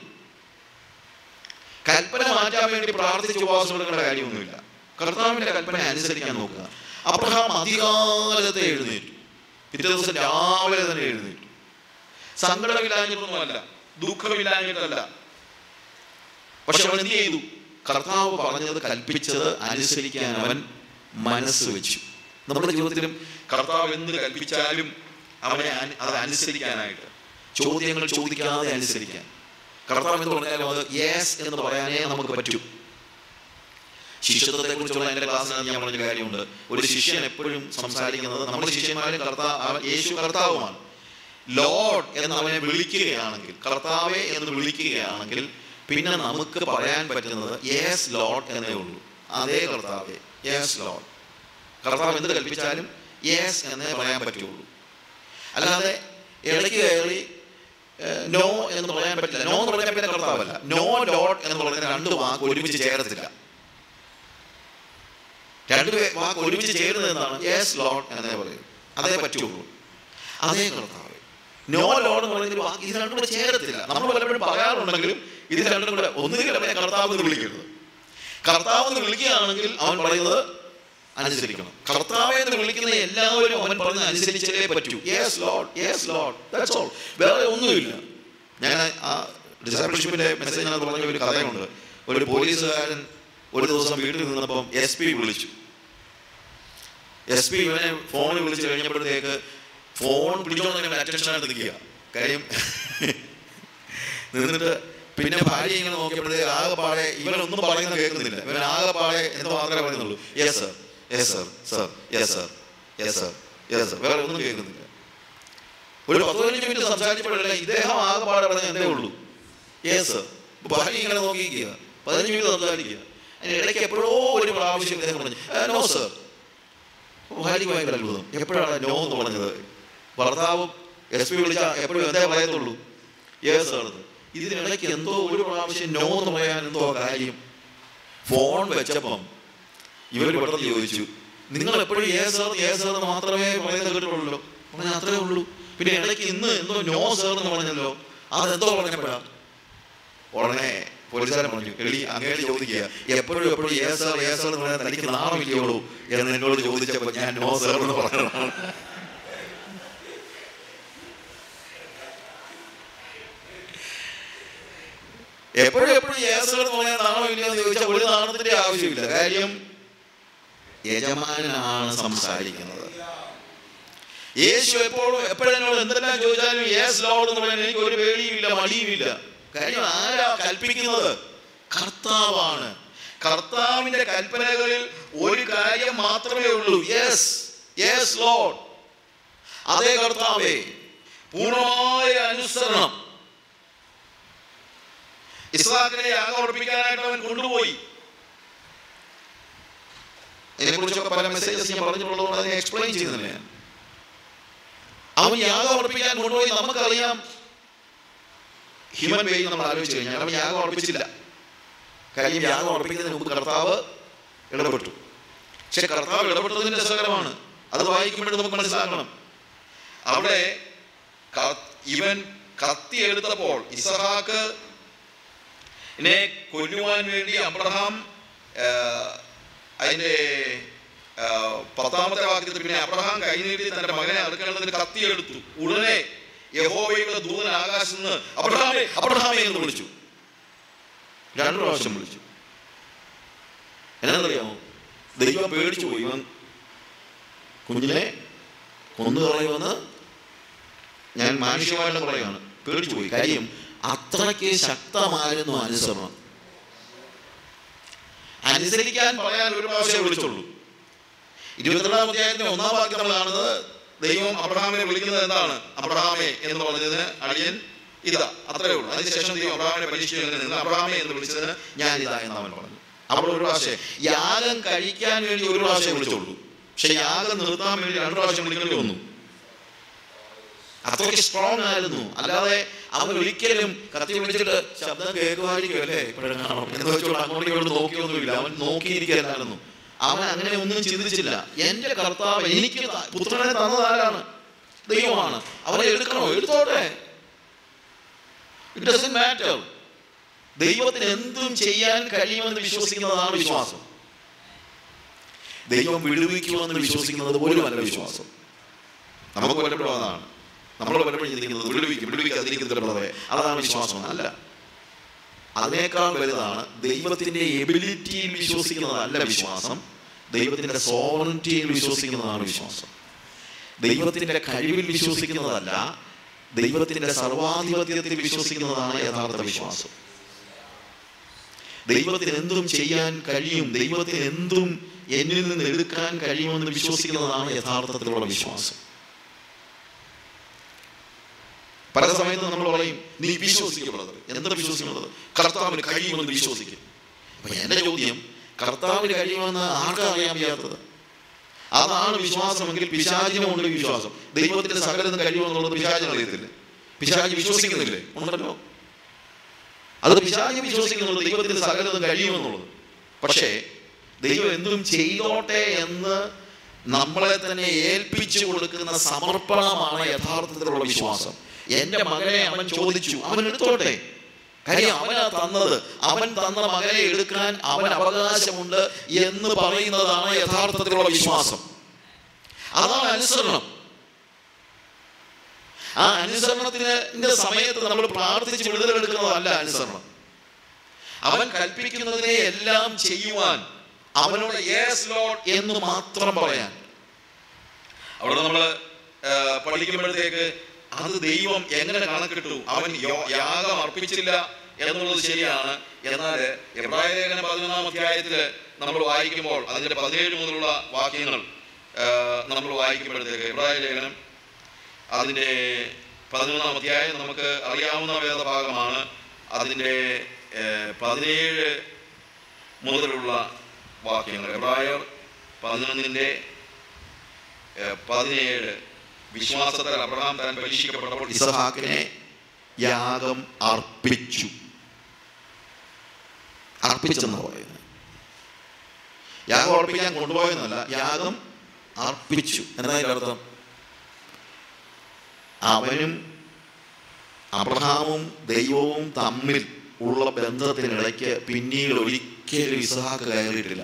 കൽപ്പന മാറ്റാൻ വേണ്ടി പ്രാർത്ഥിച്ച് ഉപവാസം എടുക്കേണ്ട കാര്യമൊന്നുമില്ല കർത്താവിന്റെ കൽപ്പന അനുസരിക്കാൻ നോക്കുക അബ്രഹാം അധികാലത്തെ എഴുന്നേറ്റു പിറ്റേ ദിവസം രാവിലെ തന്നെ എഴുന്നേറ്റു സങ്കടമില്ലാഞ്ഞിട്ടൊന്നുമല്ല ദുഃഖമില്ലാഞ്ഞിട്ടല്ല പക്ഷെ അവൻ എന്ത് ചെയ്തു കർത്താവ് പറഞ്ഞത് കൽപ്പിച്ചത് അനുസരിക്കാൻ അവൻ മനസ്സ് വെച്ചു നമ്മുടെ ജീവിതത്തിലും കർത്താവ് എന്ത് കൽപ്പിച്ചാലും അവനെ അന- അത് അനുസരിക്കാനായിട്ട് ചോദ്യങ്ങൾ ചോദിക്കാതെ അനുസരിക്കാൻ കർത്താവ് എന്ന് പറഞ്ഞാലും അത് യെസ് എന്ന് പറയാനേ നമുക്ക് പറ്റൂ ശിഷ്യത്വത്തെ കുറിച്ചുള്ള എൻ്റെ ക്ലാസ്സിൽ ഞാൻ പറഞ്ഞ കാര്യമുണ്ട് ഒരു ശിഷ്യൻ എപ്പോഴും സംസാരിക്കുന്നത് നമ്മുടെ ശിഷ്യന്മാരും കർത്താവ് അവൻ യേശു കർത്താവുമാണ് ലോഡ് എന്ന് അവനെ വിളിക്കുകയാണെങ്കിൽ കർത്താവെ എന്ന് വിളിക്കുകയാണെങ്കിൽ പിന്നെ നമുക്ക് പറയാൻ പറ്റുന്നത് യെസ് ലോഡ് എന്നേ ഉള്ളൂ അതേ കർത്താവെ യെസ് ലോഡ് കർത്താവ് എന്ത് കൽപ്പിച്ചാലും യെസ് എന്നേ പറയാൻ പറ്റുള്ളൂ അല്ലാതെ ഇടയ്ക്ക് കയറി നോ എന്ന് പറയാൻ പറ്റില്ല നോ എന്ന് പറഞ്ഞാൽ പിന്നെ കർത്താവല്ല നോ ലോഡ് എന്ന് പറയുന്ന രണ്ട് വാക്ക് ഒരുമിച്ച് ചേരത്തില്ല രണ്ട് പേ- വാക്ക് ഒരുമിച്ച് ചേരുന്നത് എന്താണ് യെസ് ലോഡ് എന്നേ പറയും അതേ പറ്റുള്ളൂ അതേ കർത്താവ് നോ ലോഡ് എന്ന് പറയുന്ന ഒരു വാക്ക് ഇത് രണ്ടും കൂടെ ചേരത്തില്ല നമ്മൾ പലപ്പോഴും പറയാറുണ്ടെങ്കിലും ഇത് രണ്ടും കൂടെ ഒന്നുകിൽ അവനെ കർത്താവ് എന്ന് വിളിക്കരുത് കർത്താവ് എന്ന് വിളിക്കുകയാണെങ്കിൽ അവൻ പറയുന്നത് അനുസരിക്കണം കർത്താവെ എന്ന് വിളിക്കുന്ന എല്ലാവരും അവൻ പറഞ്ഞ് അനുസരിച്ചേ പറ്റൂ yes lord yes lord that's all വേറെ ഒന്നുമില്ല ഞാൻ ആ ഡിസൈപ്പിൾഷിപ്പിന്റെ മെസ്സേജ് ഞാൻ പറഞ്ഞ ഒരു കഥയുണ്ട് ഒരു പോലീസുകാരൻ ഒരു ദിവസം വീട്ടിൽ നിന്നപ്പം എസ് പി വിളിച്ചു എസ് പി ഇവനെ ഫോണിൽ വിളിച്ചു കഴിഞ്ഞപ്പോഴത്തേക്ക് ഫോൺ പിടിച്ചോണ്ട് അറ്റൻഷൻ ആയിട്ട് നിൽക്കുക കാര്യം നിന്നിട്ട് പിന്നെ ഭാര്യ ഇങ്ങനെ നോക്കിയപ്പോഴത്തേക്ക് ആകെപ്പാടെ ഇവനൊന്നും പറയുന്നത് കേൾക്കുന്നില്ല ഇവൻ ആകെപ്പാടെ എന്ന് മാത്രമേ പറയുന്നുള്ളൂ yes sir yes sir sir yes sir yes sir yes sir വേറെ ഒന്നും കേൾക്കുന്നില്ല ഒരു പത്ത് പതിനഞ്ച് മിനിറ്റ് സംസാരിച്ചപ്പോഴല്ലേ ഇദ്ദേഹം ആകെപ്പാടെ പറഞ്ഞ എന്തേ ഉള്ളൂ യെസ് സർ ഭാര്യ ഇങ്ങനെ നോക്കിയിരിക്കുക പതിനഞ്ച് മിനിറ്റ് സംസാരിക്കുക അതിന് ഇടയ്ക്ക് എപ്പോഴോ ഒരു പ്രാവശ്യം ഇദ്ദേഹം പറഞ്ഞു നോ സർ ഭാര്യയ്ക്ക് ഭയങ്കര അത്ഭുതം എപ്പോഴാണ് നോ എന്ന് പറഞ്ഞത് ഭർത്താവും എസ് പി വിളിച്ചാൽ എപ്പോഴും എന്തേ പറയത്തുള്ളൂ യെസ് സർ ഇതിനിടയ്ക്ക് എന്തോ ഒരു പ്രാവശ്യം നോ എന്ന് പറയാൻ എന്തോ കാര്യം ഫോൺ വെച്ചപ്പം ഇവർ പെട്ടെന്ന് ചോദിച്ചു നിങ്ങൾ എപ്പോഴും യേസ് സർ യേസ് സർ എന്ന് മാത്രമേ പറയുന്നത് കേട്ടിട്ടുള്ളൂ പറഞ്ഞാൽ അത്രേ ഉള്ളൂ പിന്നെ ഇടയ്ക്ക് ഇന്ന് എന്തോ നോ സർ എന്ന് പറഞ്ഞല്ലോ അതെന്തോ പറഞ്ഞപ്പോഴാ ഉടനെ പോലീസുകാരൻ പറഞ്ഞു എളി അങ്ങേട്ട് ചോദിക്കുക എപ്പോഴും എപ്പോഴും യേസ് സർ യേസ് സർ എന്ന് പറയാൻ തനിക്ക് നാണമില്ലയോളൂ എന്ന് എന്നോട് ചോദിച്ചപ്പോൾ ഞാൻ നോ സർ എന്ന് പറഞ്ഞതാണ് എപ്പോഴും എപ്പോഴും യേസ് എന്ന് പറയാൻ നാണോ ഇല്ലയോ എന്ന് ചോദിച്ചാൽ ഒരു നാണത്തിന്റെ ആവശ്യമില്ല കാര്യം യജമാനാണ് സംസാരിക്കുന്നത് യേശു എപ്പോഴും എപ്പോഴെന്നോട് എന്തെല്ലാം ചോദിച്ചാലും യേസ് ലോഡ് എന്ന് പറയാൻ എനിക്ക് ഒരു പേടിയുമില്ല മടിയുമില്ല കാര്യം ആരാ കൽപ്പിക്കുന്നത് കർത്താവാണ് കർത്താവിന്റെ കൽപ്പനകളിൽ ഒരു കാര്യം മാത്രമേ ഉള്ളൂ യെസ് യെസ് ലോഡ് അതേ കർത്താവേ പൂർണ്ണമായ അനുസരണം ഇസ്ലാമിനെ യാഗം ഉറപ്പിക്കാനായിട്ട് അവൻ കൊണ്ടുപോയി ഇതിനെക്കുറിച്ചൊക്കെ പല മെസ്സേജസ് ഞാൻ പറഞ്ഞിട്ടുള്ളതുകൊണ്ട് അതിനെ എക്സ്പ്ലെയിൻ ചെയ്യുന്നില്ല ഞാൻ അവൻ യാഗം ഉറപ്പിക്കാൻ കൊണ്ടുപോയി നമുക്കറിയാം ഹ്യൂമൻ ബെയിങ് നമ്മൾ ആലോചിച്ച് കഴിഞ്ഞാൽ അവൻ യാഗം ഉറപ്പിച്ചില്ല കാര്യം യാഗം ഉറപ്പിക്കുന്നതിന് മുമ്പ് കർത്താവ് ഇടപെട്ടു പക്ഷെ കർത്താവ് ഇടപെട്ടതിന് രസകരമാണ് അത് വായിക്കുമ്പോഴും നമുക്ക് മനസ്സിലാക്കണം അവിടെ ക- ഇവൻ കത്തി എടുത്തപ്പോൾ ഇസഹാക്ക് നെ കൊല്ലുവാൻ വേണ്ടി അബ്രഹാം ആ, അതിന്റെ ആ, പത്താമത്തെ വാക്യത്തിൽ പിന്നെ അബ്രഹാം കൈനീട്ടി തന്റെ മകനെ അറുക്കേണ്ടതിന് കത്തി എടുത്തു ഉടനെ യഹോവയുടെ ദൂതൻ ആകാശത്ത് നിന്ന് അബ്രഹാമേ അബ്രഹാമേ എന്ന് വിളിച്ചു രണ്ടു പ്രാവശ്യം വിളിച്ചു എന്നാന്നറിയാമോ ദൈവം പേടിച്ചു പോയി ഇവൻ കുഞ്ഞിനെ കൊന്നു കളയുമെന്ന് ഞാൻ മാനുഷികമായിട്ട് പറയുകയാണ് പേടിച്ചു പോയി കാര്യം അത്രയ്ക്ക് ശക്തമായിരുന്നു അനുസരണം അനുസരിക്കാൻ പറയാൻ ഒരു പ്രാവശ്യം വിളിച്ചുള്ളൂ ഇരുപത്തിരണ്ടാം അധ്യായത്തിന്റെ ഒന്നാം വാക്യം നമ്മൾ കാണുന്നത് ദൈവം അബ്രഹാമിനെ വിളിക്കുന്നത് എന്താണ് അബ്രഹാമേ എന്ന് പറഞ്ഞതിന് അടിയൻ ഇതാ അത്രേ ഉള്ളൂ അതിനുശേഷം ദൈവം അബ്രഹാമിനെ പരീക്ഷിച്ചു നിന്ന് അബ്രഹാമേ എന്ന് വിളിച്ചതിന് ഞാൻ ഇതാ എന്ന് അവൻ പറഞ്ഞു അവിടെ ഒരു പ്രാവശ്യം യാഗം കഴിക്കാൻ വേണ്ടി ഒരു പ്രാവശ്യം വിളിച്ചുള്ളൂ പക്ഷെ യാഗം നിർത്താൻ വേണ്ടി രണ്ട് പ്രാവശ്യം വിളിക്കേണ്ടി വന്നു അത്രയ്ക്ക് സ്ട്രോങ് ആയിരുന്നു അല്ലാതെ അവൻ ഒരിക്കലും കത്തി വിളിച്ചിട്ട് ശബ്ദം കേൾക്കുമായിരിക്കും അല്ലേ ഇപ്പോഴും കാണാം എന്ന് വെച്ചോണ്ട് അങ്ങോട്ടും ഇങ്ങോട്ടും നോക്കിയൊന്നുമില്ല അവൻ നോക്കിയിരിക്കാനായിരുന്നു അവൻ അങ്ങനെ ഒന്നും ചിന്തിച്ചില്ല എന്റെ കർത്താവ് എനിക്ക് ത- പുത്രനെ തന്നതാരാണ് ദൈവമാണ് അവനെ എടുക്കണോ എടുത്തോട്ടെ ഇറ്റ് ഡസൻ മാറ്റർ ദൈവത്തിന് എന്തും ചെയ്യാൻ കഴിയുമെന്ന് വിശ്വസിക്കുന്നതാണ് വിശ്വാസം ദൈവം വിടുവിക്കുമെന്ന് വിശ്വസിക്കുന്നത് പോലും അല്ല വിശ്വാസം നമുക്ക് പലപ്പോഴും അതാണ് നമ്മൾ പലപ്പോഴും ചിന്തിക്കുന്നത് വിടുവിക്കും വിടുവിക്കാതിരിക്കുന്നവരെ അതാണ് വിശ്വാസം അല്ല അതിനേക്കാൾ വലുതാണ് ദൈവത്തിന്റെ എബിലിറ്റിയിൽ വിശ്വസിക്കുന്നതല്ല വിശ്വാസം ദൈവത്തിന്റെ സോവറിറ്റിയിൽ വിശ്വസിക്കുന്നതാണ് വിശ്വാസം ദൈവത്തിന്റെ കഴിവിൽ വിശ്വസിക്കുന്നതല്ല ദൈവത്തിന്റെ സർവാധിപത്യത്തിൽ വിശ്വസിക്കുന്നതാണ് യഥാർത്ഥ വിശ്വാസം ദൈവത്തിന് എന്തും ചെയ്യാൻ കഴിയും ദൈവത്തിന് എന്തും എന്നിൽ നിന്ന് എടുക്കാൻ കഴിയുമെന്ന് വിശ്വസിക്കുന്നതാണ് യഥാർത്ഥത്തിലുള്ള വിശ്വാസം പല സമയത്തും നമ്മൾ പറയും നീ വിശ്വസിക്കപ്പെടുന്നത് എന്താ വിശ്വസിക്കുന്നത് കർത്താവിന് കഴിയുമെന്ന് വിശ്വസിക്കും അപ്പൊ എന്റെ ചോദ്യം കർത്താവിന് കഴിയുമെന്ന് ആർക്കാ അറിയാൻ വയ്യാത്തത് അതാണ് വിശ്വാസമെങ്കിൽ പിശാചിനുമുണ്ട് വിശ്വാസം ദൈവത്തിന്റെ സകലതും കഴിയുമെന്നുള്ളത് പിശാചിന് അറിയത്തില്ല പിശാചി വിശ്വസിക്കുന്നില്ലേ ഉണ്ടല്ലോ അത് പിശാചി വിശ്വസിക്കുന്നുള്ളത് ദൈവത്തിന്റെ സകലതും കഴിയുമെന്നുള്ളത് പക്ഷേ ദൈവം എന്തും ചെയ്തോട്ടെ എന്ന് നമ്മളെ തന്നെ ഏൽപ്പിച്ചു കൊടുക്കുന്ന സമർപ്പണമാണ് യഥാർത്ഥത്തിലുള്ള വിശ്വാസം എന്റെ മകനെ അവൻ ചോദിച്ചു അവൻ എടുത്തോട്ടെ കാര്യം അവനാ തന്നത് അവൻ തന്ന മകനെ എടുക്കാൻ അവൻ അവകാശമുണ്ട് എന്ന് പറയുന്നതാണ് യഥാർത്ഥത്തിലുള്ള വിശ്വാസം അതാണ് അനുസരണം ആ അനുസരണത്തിന്റെ സമയത്ത് നമ്മൾ പ്രാർത്ഥിച്ച് വിടുതലെടുക്കുന്നതല്ല അനുസരണം അവൻ കൽപ്പിക്കുന്നതിനെ എല്ലാം ചെയ്യുവാൻ അവനോട് യേസ് ലോഡ് എന്ന് മാത്രം പറയാൻ അവിടെ നമ്മൾ പഠിക്കുമ്പോഴത്തേക്ക് അത് ദൈവം എങ്ങനെ കണക്കിട്ടു അവൻ യോ- യാഗം അർപ്പിച്ചില്ല എന്നുള്ളത് ശരിയാണ് എന്നാൽ എബ്രായ ലേഖനം പതിനൊന്നാം അധ്യായത്തില് നമ്മൾ വായിക്കുമ്പോൾ അതിന്റെ പതിനേഴ് മുതലുള്ള വാക്യങ്ങൾ ആ, നമ്മൾ വായിക്കുമ്പോഴത്തേക്ക് എബ്രായ ലേഖനം അതിന്റെ പതിനൊന്നാം അധ്യായം നമുക്ക് അറിയാവുന്ന വേദഭാഗമാണ് അതിന്റെ ഏ, പതിനേഴ് മുതലുള്ള വാക്യങ്ങൾ എബ്രായർ പതിനൊന്നിന്റെ ഏ, പതിനേഴ് വിശ്വാസത്തിൽ അബ്രഹാം താൻ പരീക്ഷിക്കപ്പെട്ടപ്പോൾ ഇസഹാക്കിനെ യാഗം അർപ്പിച്ചു അർപ്പിച്ചെന്ന് പറയുന്നത് യാഗം അർപ്പിക്കാൻ കൊണ്ടുപോയെന്നല്ല യാഗം അർപ്പിച്ചു എന്നതിന്റെ അർത്ഥം അവനും അബ്രഹാമും ദൈവവും തമ്മിൽ ഉള്ള ബന്ധത്തിനിടയ്ക്ക് പിന്നീട് ഒരിക്കലും ഇസഹാക്ക് കയറിയിട്ടില്ല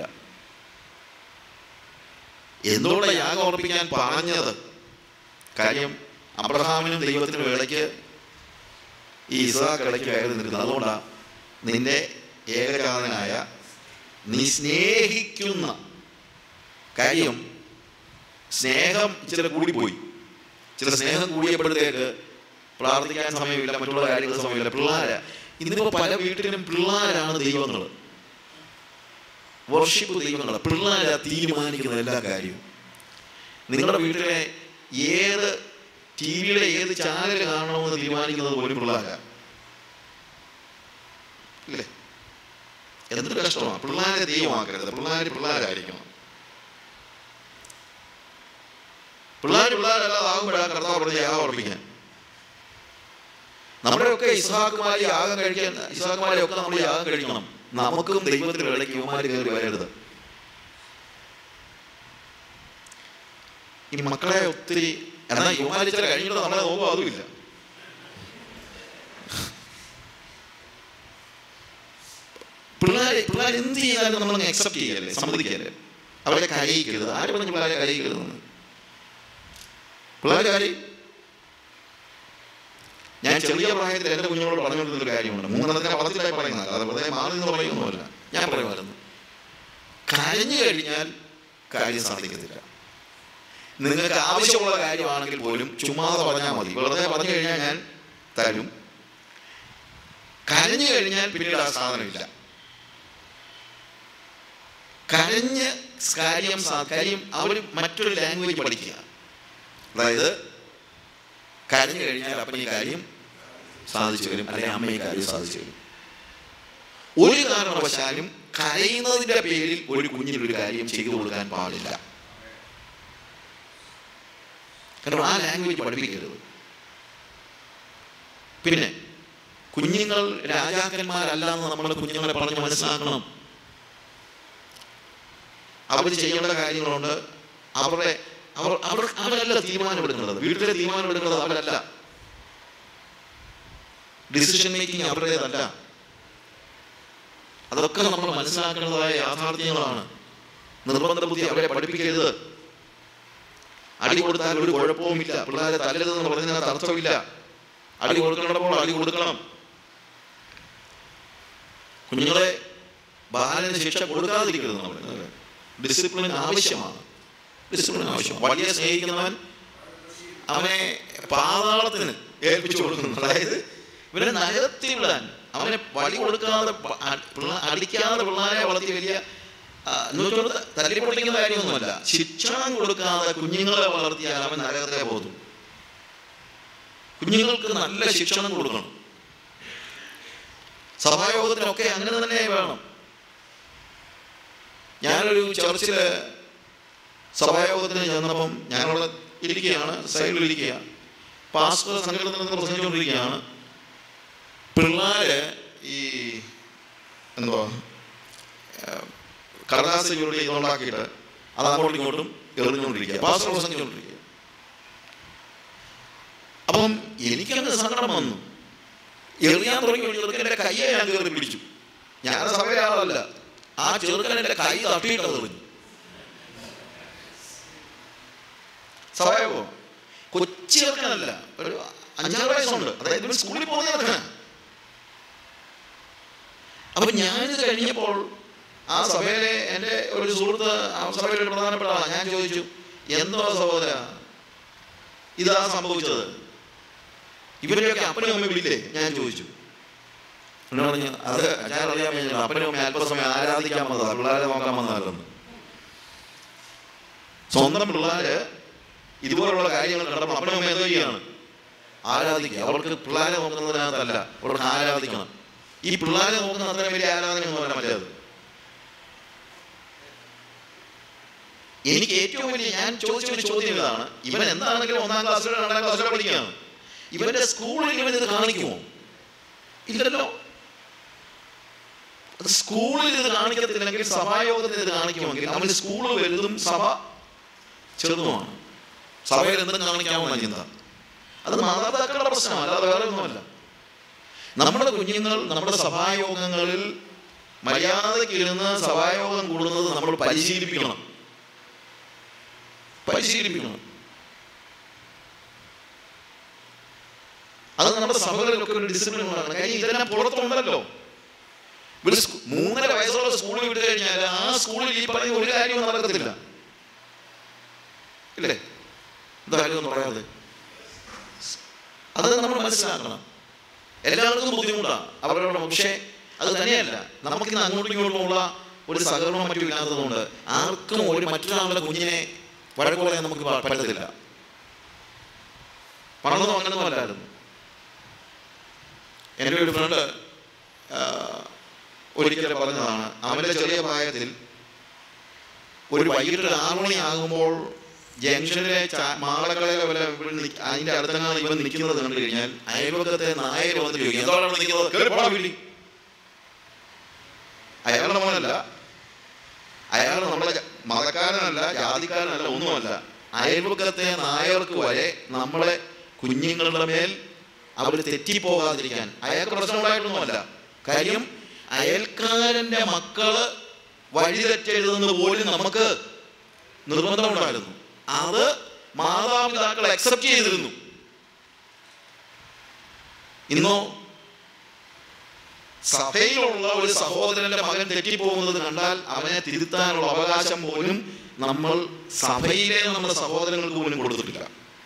എന്തുകൊണ്ട് യാഗം അർപ്പിക്കാൻ പറഞ്ഞത് കാര്യം അബ്രഹാമിനും ദൈവത്തിനും ഇടയ്ക്ക് ഈ ഇസഹാക്ക് ഇടയ്ക്ക് കയറി നിൽക്കുന്നത് അതുകൊണ്ടാണ് നിന്റെ ഏകജാതനായ നീ സ്നേഹിക്കുന്ന കാര്യം സ്നേഹം ഇച്ചിരി കൂടിപ്പോയി ചില സ്നേഹം കൂടിയപ്പോഴത്തേക്ക് പ്രാർത്ഥിക്കാൻ സമയമില്ല മറ്റുള്ള കാര്യങ്ങൾക്ക് സമയമില്ല പിള്ളേര ഇന്നിപ്പോ പല വീട്ടിലും പിള്ളേരാണ് ദൈവങ്ങൾ വർഷിപ്പ് ദൈവങ്ങൾ പിള്ളേരാ തീരുമാനിക്കുന്ന എല്ലാ കാര്യവും നിങ്ങളുടെ വീട്ടിലെ ഏത് ടി വിയിലെ ഏത് ചാനൽ കാണണമെന്ന് തീരുമാനിക്കുന്നത് പോലും പിള്ളേരാ ഇല്ലേ എന്തൊരു കഷ്ടമാണ് പിള്ളേരെ ദൈവമാക്കരുത് പിള്ളേര് പിള്ളേരായിരിക്കണം പിള്ളേർ പിള്ളേരല്ലാതാകുമ്പോഴാണ് കർത്താവ് പറഞ്ഞ യാഗം ഉറപ്പിക്കാൻ നമ്മുടെയൊക്കെ ഇസ്ഹാക്കുമാരി യാഗം കഴിക്കാൻ ഇസ്ഹാക്കുമാരെ ഒക്കെ നമ്മൾ യാഗം കഴിക്കണം നമുക്കും ദൈവത്തിന് ഇടയ്ക്ക് യുവമാര് കയറി വരരുത് ഈ മക്കളെ ഒത്തിരി എന്നാൽ യുവമാരി ചില കഴിഞ്ഞിട്ട് നമ്മളെ നോക്കുക അതുമില്ല പിള്ളേർ പിള്ളേർ എന്ത് ചെയ്താലും നമ്മൾ അക്സെപ്റ്റ് ചെയ്യല്ലേ സമ്മതിക്കല്ലേ അവരെ കരയിക്കരുത് ആര് പറഞ്ഞു പിള്ളേരെ കരയിക്കരുതെന്ന് പിള്ളേർ കരയും ഞാൻ ചെറിയ പ്രായത്തിൽ എൻ്റെ കുഞ്ഞുങ്ങളോട് പറഞ്ഞുകൊണ്ടിരുന്ന കാര്യമുണ്ട് മൂന്നെണ്ണത്തിനെ വളർത്തിലായി പറയുന്നത് അത് വെറുതെ മാറി എന്ന് പറയുന്നതല്ല ഞാൻ പറയുമായിരുന്നു കരഞ്ഞു കഴിഞ്ഞാൽ കാര്യം സാധിക്കത്തില്ല നിങ്ങൾക്ക് ആവശ്യമുള്ള കാര്യമാണെങ്കിൽ പോലും ചുമ്മാതെ പറഞ്ഞാൽ മതി വെറുതെ പറഞ്ഞു കഴിഞ്ഞാൽ ഞാൻ തരും കരഞ്ഞു കഴിഞ്ഞാൽ പിന്നീട് ആ സാധനമില്ല കരഞ്ഞ് കാര്യം സാ- കാര്യം അവർ മറ്റൊരു ലാംഗ്വേജ് പഠിക്കുക അതായത് കരഞ്ഞു കഴിഞ്ഞാൽ അപ്പം ഈ കാര്യം സാധിച്ചു വരും അല്ലെങ്കിൽ അമ്മ ഈ കാര്യം സാധിച്ചു വരും ഒരു കാരണവശാലും കരയുന്നതിന്റെ പേരിൽ ഒരു കുഞ്ഞിന് ഒരു കാര്യം ചെയ്തു കൊടുക്കാൻ പാടില്ല കാരണം ആ ലാംഗ്വേജ് പഠിപ്പിക്കരുത് പിന്നെ കുഞ്ഞുങ്ങൾ രാജാക്കന്മാരല്ല എന്ന് നമ്മൾ കുഞ്ഞുങ്ങളെ പറഞ്ഞ് മനസ്സിലാക്കണം അവർ ചെയ്യേണ്ട കാര്യങ്ങളുണ്ട് അവരുടെ അവർ അവർ അവരല്ല തീരുമാനമെടുക്കുന്നത് വീട്ടിലെ തീരുമാനമെടുക്കുന്നത് അവരല്ല ഡിസിഷൻ മേക്കിംഗ് അവരുടേതല്ല അതൊക്കെ നമ്മൾ മനസ്സിലാക്കേണ്ടതായ യാഥാർത്ഥ്യങ്ങളാണ് നിർബന്ധ ബുദ്ധി അവരെ പഠിപ്പിക്കരുത് അടി കൊടുത്താൽ ഒരു കുഴപ്പവുമില്ല പിള്ളേരെ തല്ലരുതെന്ന് പറഞ്ഞതിനകത്ത് അർത്ഥമില്ല അടി കൊടുക്കണപ്പോൾ അടി കൊടുക്കണം കുഞ്ഞുങ്ങളെ ബാലന് ശിക്ഷ കൊടുക്കാതിരിക്കരുത് നമ്മൾ ഡിസിപ്ലിൻ ആവശ്യമാണ് ഡിസിപ്ലിൻ ആവശ്യം വലിയ സ്നേഹിക്കുന്നവൻ അവനെ പാതാളത്തിന് ഏൽപ്പിച്ചു കൊടുക്കുന്നു അതായത് ഇവനെ നരകത്തിൽ വിടാൻ അവനെ വടി കൊടുക്കാതെ പ- അ- പിള്ള- അടിക്കാതെ പിള്ളേരെ വളർത്തി വലിയ ആ, എന്ന് വെച്ചോണ്ട് തല്ലിപ്പൊട്ടിക്കുന്ന കാര്യമൊന്നുമല്ല ശിക്ഷണം കൊടുക്കാതെ കുഞ്ഞുങ്ങളെ വളർത്തിയാൽ അവൻ നരകത്തെ പോകും കുഞ്ഞുങ്ങൾക്ക് നല്ല ശിക്ഷണം കൊടുക്കണം സഭായോഗത്തിനൊക്കെ അങ്ങനെ തന്നെ വേണം ഞാനൊരു ചർച്ചില് സഭായോഗത്തിന് ചെന്നപ്പം ഞാനവിടെ ഇരിക്കുകയാണ് സൈഡിൽ ഇരിക്കുക പാസ്റ്റർ സംഘടനയിൽ നിന്ന് പ്രസംഗിച്ചുകൊണ്ടിരിക്കുകയാണ് പിള്ളേര് ഈ എന്തുവാ ഏഹ്, കടലാസ് ചുരുട്ടി ഇതുണ്ടാക്കിയിട്ട് അത് അങ്ങോട്ടും ഇങ്ങോട്ടും എറിഞ്ഞുകൊണ്ടിരിക്കുക പാസ്റ്റർ പ്രസംഗിച്ചുകൊണ്ടിരിക്കുക അപ്പം എനിക്കങ്ങ് സങ്കടം വന്നു എറിയാൻ തുടങ്ങി ചെറുക്കൻ്റെ കയ്യെ ഞാൻ കയറി പിടിച്ചു ഞാൻ സഭയിലെ ആളല്ല ആ ചെറുക്കൻ എൻ്റെ കൈ തട്ടിയിട്ട് അത് എറിഞ്ഞു സഭയോ കൊച്ചു ചെറുക്കനല്ല ഒരു അഞ്ചാറ് വയസ്സുണ്ട് അതായത് ഇവൻ സ്കൂളിൽ പോകുന്ന ചെറുക്കനാ അപ്പൊ ഞാനിത് കഴിഞ്ഞപ്പോൾ ആ സഭയിലെ എൻ്റെ ഒരു സുഹൃത്ത് ആ സഭയിലെ ഒരു പ്രധാനപ്പെട്ട ആളാ. ഞാൻ ചോദിച്ചു എന്തോ സഹോദര ഇതാ സംഭവിച്ചത് ഇവരെയൊക്കെ അപ്പനും അമ്മയും വിളില്ലേ ഞാൻ ചോദിച്ചു എന്നോട് പറഞ്ഞു അത് ഞാൻ അറിയാൻ കഴിഞ്ഞില്ല അപ്പനും അമ്മയും അല്പസമയം ആരാധിക്കാൻ വന്നതാ പിള്ളേരെ നോക്കാൻ വന്നതല്ലെന്ന് സ്വന്തം പിള്ളേര് ഇതുപോലുള്ള കാര്യങ്ങൾ കണ്ടപ്പോൾ അപ്പനും അമ്മയും എന്തോ ചെയ്യാണ് ആരാധിക്കുക അവർക്ക് പിള്ളേരെ നോക്കുന്നതിനകത്തല്ല അവർക്ക് ആരാധിക്കണം ഈ പിള്ളേരെ നോക്കുന്ന അത്രയും വലിയ ആരാധനയൊന്നുമല്ല മറ്റേത് എനിക്ക് ഏറ്റവും വലിയ ഞാൻ ചോദിച്ച ഒരു ചോദ്യം ഇതാണ് ഇവൻ എന്താണെങ്കിലും ഒന്നാം ക്ലാസ്സിലോ രണ്ടാം ക്ലാസ്സിലോ പഠിക്കുകയാണ് ഇവന്റെ സ്കൂളിൽ ഇവൻ ഇത് കാണിക്കുമോ ഇല്ലല്ലോ അത് സ്കൂളിൽ ഇത് കാണിക്കത്തില്ലെങ്കിൽ സഭായോഗത്തിൽ ഇത് കാണിക്കുമെങ്കിൽ അവന് സ്കൂൾ വലുതും സഭ ചെറുതുമാണ് സഭയിൽ എന്തും കാണിക്കാമെന്ന ചിന്ത അത് മാതാപിതാക്കളുടെ പ്രശ്നമാണ് അല്ലാതെ വേറെ ഒന്നുമല്ല നമ്മുടെ കുഞ്ഞുങ്ങൾ നമ്മുടെ സഭായോഗങ്ങളിൽ മര്യാദയ്ക്ക് ഇരുന്ന് സഭായോഗം കൂടുന്നത് നമ്മൾ പരിശീലിപ്പിക്കണം പരിശീലിപ്പിക്കണം അത് നമ്മുടെ സഭകളിലൊക്കെ ഒരു ഡിസിപ്ലിൻ ഉണ്ടാകണം കാര്യം ഇതെല്ലാം പുറത്തുണ്ടല്ലോ ഇവിടെ സ്കൂ- മൂന്നര വയസ്സുള്ള സ്കൂളിൽ വിട്ട് കഴിഞ്ഞാൽ ആ സ്കൂളിൽ ഈ പറയുന്ന ഒരു കാര്യവും നടക്കത്തില്ല ഇല്ലേ എന്താ കാര്യമൊന്നും പറയാതെ അത് നമ്മൾ മനസ്സിലാക്കണം എല്ലാവർക്കും ബുദ്ധിമുട്ടാണ് അവരവരുടെ പക്ഷേ അത് തന്നെയല്ല നമുക്കിന്ന് അങ്ങോട്ടും ഇങ്ങോട്ടുമുള്ള ഒരു സഹകരണം മറ്റും ഇല്ലാത്തതുകൊണ്ട് ആർക്കും ഒരു മറ്റൊരാളുടെ കുഞ്ഞിനെ വഴക്ക് പറയാൻ നമുക്ക് പ- പറ്റത്തില്ല പണ്ടൊന്നും അങ്ങനൊന്നും അല്ലായിരുന്നു എൻ്റെ ഒരു ഫ്രണ്ട് ഒരിക്കൽ പറഞ്ഞതാണ് അവൻ്റെ ചെറിയ പ്രായത്തിൽ ഒരു വൈകിട്ട് ഒരു ആറ് മണിയാകുമ്പോൾ ജംഗ്ഷനിലെ ചാ- മാളക്കടയിലെ വല്ല ഇവിടെ നിക്ക- അതിന്റെ അടുത്തെങ്ങാണ് ഇവൻ നിൽക്കുന്നത് കണ്ടു കഴിഞ്ഞാൽ അയൽപക്കത്തെ നായർ വന്ന് ചോദിക്കും എന്താണ് അവിടെ നിൽക്കുന്നത് കേറി പോടാ വീട്ടിൽ അയാളുടെ മോനല്ല അയാൾ നമ്മളെ ജ- മതക്കാരനല്ല ജാതിക്കാരനല്ല ഒന്നുമല്ല അയൽപക്കത്തെ നായർക്ക് വരെ നമ്മളെ കുഞ്ഞുങ്ങളുടെ മേൽ അവർ തെറ്റിപ്പോകാതിരിക്കാൻ അയാൾക്ക് പ്രശ്നമുണ്ടായിട്ടൊന്നുമല്ല കാര്യം അയൽക്കാരൻ്റെ മക്കള് വഴിതെറ്റെഴുതുന്നത് പോലും നമുക്ക് നിർബന്ധമുണ്ടായിരുന്നു അത് മാതാപിതാക്കൾ അക്സെപ്റ്റ് ചെയ്തിരുന്നു ഇന്നോ സഭയിലുള്ള ഒരു സഹോദരന്റെ മകൻ തെറ്റിപ്പോകുന്നത് കണ്ടാൽ അവനെ തിരുത്താനുള്ള അവകാശം പോലും നമ്മൾ സഭയിലെ നമ്മുടെ സഹോദരങ്ങൾക്ക് പോലും കൊടുത്തിട്ടില്ല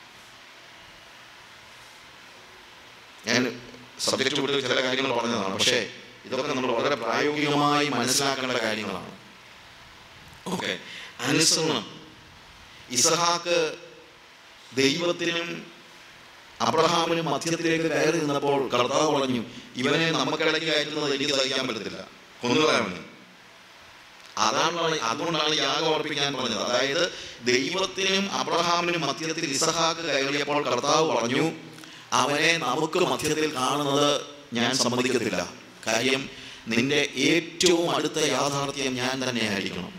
ഞാൻ സബ്ജക്റ്റ് വിട്ട് ചില കാര്യങ്ങൾ പറഞ്ഞതാണ് പക്ഷേ ഇതൊക്കെ നമ്മൾ വളരെ പ്രായോഗികമായി മനസ്സിലാക്കേണ്ട കാര്യങ്ങളാണ് ഓക്കെ അനുസരണം ഇസഹാക്ക് ദൈവത്തിനും അബ്രഹാമിനും മധ്യത്തിലേക്ക് കയറി നിന്നപ്പോൾ കർത്താവ് പറഞ്ഞു ഇവനെ നമുക്കിടയ്ക്ക് കയറ്റുന്നത് എനിക്ക് സഹിക്കാൻ പറ്റത്തില്ല കൊന്നുകളയവന് അതാണ് അതുകൊണ്ടാണ് യാഗം അർപ്പിക്കാൻ പറഞ്ഞത് അതായത് ദൈവത്തിനും അബ്രഹാമിനും മധ്യത്തിൽ ഇസഹാക്ക് കയറിയപ്പോൾ കർത്താവ് പറഞ്ഞു അവനെ നമുക്ക് മധ്യത്തിൽ കാണുന്നത് ഞാൻ സമ്മതിക്കത്തില്ല കാര്യം നിന്റെ ഏറ്റവും അടുത്ത യാഥാർത്ഥ്യം ഞാൻ തന്നെ ആയിരിക്കണം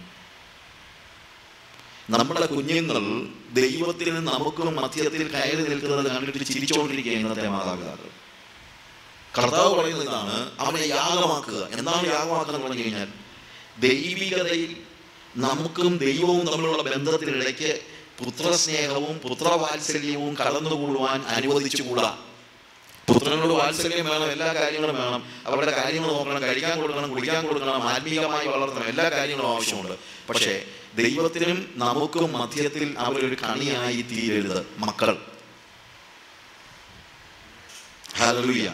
നമ്മുടെ കുഞ്ഞുങ്ങൾ ദൈവത്തിന് നമുക്കും മധ്യത്തിൽ കയറി നിൽക്കുന്നത് കണ്ടിട്ട് ചിരിച്ചുകൊണ്ടിരിക്കുക ഇന്നത്തെ മാതാപിതാക്കൾ കർത്താവ് പറയുന്നത് ഇതാണ് അവനെ യാഗമാക്കുക എന്താണ് യാഗമാക്കുക എന്ന് പറഞ്ഞു കഴിഞ്ഞാൽ ദൈവികതയിൽ നമുക്കും ദൈവവും തമ്മിലുള്ള ബന്ധത്തിനിടയ്ക്ക് പുത്രസ്നേഹവും പുത്രവാത്സല്യവും കടന്നുകൂടുവാൻ അനുവദിച്ചുകൂടാ പുത്രനോട് വാത്സല്യം വേണം എല്ലാ കാര്യങ്ങളും വേണം അവരുടെ കാര്യങ്ങൾ നോക്കണം കഴിക്കാൻ കൊടുക്കണം കുടിക്കാൻ കൊടുക്കണം ആത്മീയമായി വളർത്തണം എല്ലാ കാര്യങ്ങളും ആവശ്യമുണ്ട് പക്ഷേ ദൈവത്തിനും നമുക്കും മധ്യത്തിൽ അവരൊരു കണിയായി തീരരുത് മക്കൾ ഹല്ലേലൂയ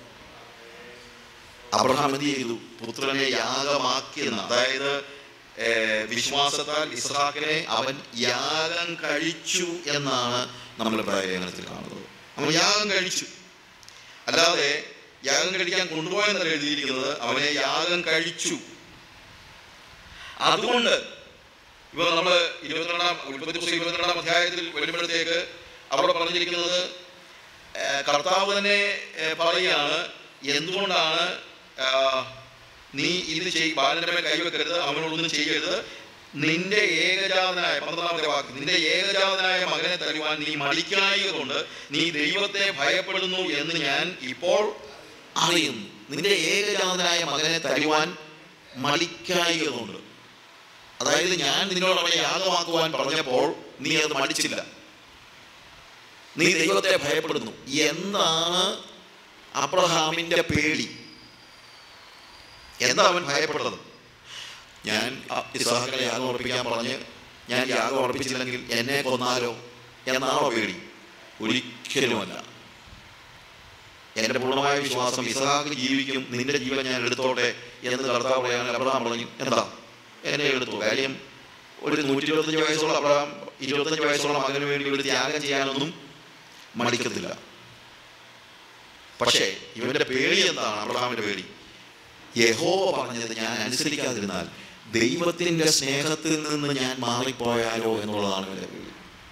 അബ്രഹാം എന്ത് ചെയ്തു പുത്രനെ യാഗമാക്കിയെന്ന് അതായത് ഏർ, വിശ്വാസത്താൽ ഇസ്ഹാക്കിനെ അവൻ യാഗം കഴിച്ചു എന്നാണ് നമ്മൾ ലേഖനത്തിൽ കാണുന്നത് അവൻ യാഗം കഴിച്ചു അല്ലാതെ യാഗം കഴിക്കാൻ കൊണ്ടുപോയെന്നല്ല എഴുതിയിരിക്കുന്നത് അവനെ യാഗം കഴിച്ചു അതുകൊണ്ട് ഇപ്പൊ നമ്മൾ ഇരുപത്തിരണ്ടാം ഉൽപ്പത്തി പുസ്തകം ഇരുപത്തിരണ്ടാം അധ്യായത്തിൽ വരുമ്പോഴത്തേക്ക് അവിടെ പറഞ്ഞിരിക്കുന്നത് ഏർ, കർത്താവ് തന്നെ ഏർ, പറയുകയാണ് എന്തുകൊണ്ടാണ് ആ, നീ ഇത് ചെയ് ബാലന്റെ മേൽ കൈവെക്കരുത് അവനോടൊന്നും ചെയ്യരുത് നിന്റെ ഏകജാതനായ പന്ത്രണ്ടാമത്തെ വാക്ക് നിന്റെ ഏകജാതനായ മകനെ തരുവാൻ നീ മടിക്കായിക കൊണ്ട് നീ ദൈവത്തെ ഭയപ്പെടുന്നു എന്ന് ഞാൻ ഇപ്പോൾ അറിയുന്നു നിന്റെ ഏകജാതനായ മകനെ തരുവാൻ മടിക്കായിക കൊണ്ട് അതായത് ഞാൻ നിന്നോട് അവനെ യാഗമാക്കുവാൻ പറഞ്ഞപ്പോൾ നീ അത് മടിച്ചില്ല നീ ദൈവത്തെ ഭയപ്പെടുന്നു എന്താണ് അബ്രഹാമിന്റെ പേടി എന്താ അവൻ ഭയപ്പെട്ടത് ഞാൻ അ- ഇസ്ഹാക്കിനെ യാഗം അർപ്പിക്കാൻ പറഞ്ഞ് ഞാൻ യാഗം അർപ്പിച്ചില്ലെങ്കിൽ എന്നെ കൊന്നാലോ എന്നാണോ പേടി ഒരിക്കലുമല്ല എൻ്റെ പൂർണ്ണമായ വിശ്വാസം ഇസ്ഹാക്ക് ജീവിക്കും നിന്റെ ജീവൻ ഞാൻ എടുത്തോട്ടെ എന്ന് കർത്താവ് പറയാൻ അബ്രഹാം പറഞ്ഞു എന്താ എന്നെ എടുത്തു കാര്യം ഒരു നൂറ്റി ഇരുപത്തഞ്ച് വയസ്സുള്ള അബ്രഹാം ഇരുപത്തഞ്ച് വയസ്സുള്ള മകന് വേണ്ടി ഒരു ത്യാഗം ചെയ്യാനൊന്നും മടിക്കത്തില്ല പക്ഷേ ഇവന്റെ പേടി എന്താണ് അബ്രഹാമിന്റെ പേടി യഹോവ പറഞ്ഞത് ഞാൻ അനുസരിക്കാതിരുന്നാൽ ദൈവത്തിന്റെ സ്നേഹത്തിൽ നിന്ന് ഞാൻ മാറിപ്പോയാലോ എന്നുള്ളതാണ് ഇവന്റെ പേടി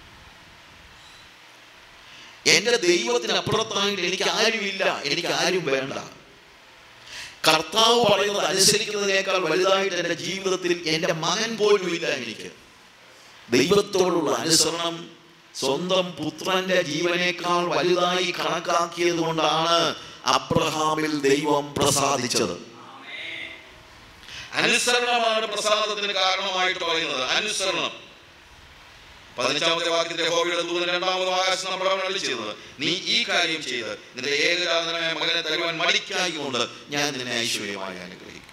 എന്റെ ദൈവത്തിന് അപ്പുറത്തായിട്ട് എനിക്ക് ആരുമില്ല എനിക്ക് ആരും വേണ്ട കർത്താവ് പറയുന്നത് അനുസരിക്കുന്നതിനേക്കാൾ വലുതായിട്ട് എൻ്റെ ജീവിതത്തിൽ എൻ്റെ മകൻ പോലും ഇല്ല എനിക്ക് ദൈവത്തോടുള്ള അനുസരണം സ്വന്തം പുത്രന്റെ ജീവനേക്കാൾ വലുതായി കണക്കാക്കിയത് കൊണ്ടാണ് അബ്രഹാമിൽ ദൈവം പ്രസാദിച്ചത് അനുസരണമാണ് പ്രസാദത്തിന് കാരണമായിട്ട് പറയുന്നത് അനുസരണം പതിനഞ്ചാമത്തെ വാക്യത്തിൽ യഹോവയുടെ ദൂതൻ രണ്ടാമത് ആകാശം നമ്മളാണ് അള്ളി ചെയ്തത് നീ ഈ കാര്യം ചെയ്ത് നിന്റെ ഏകജാതനായ മകനെ തരുവാൻ മടിക്കായിക്കൊണ്ട് ഞാൻ നിന്നെ ഐശ്വര്യമായി അനുഗ്രഹിക്കും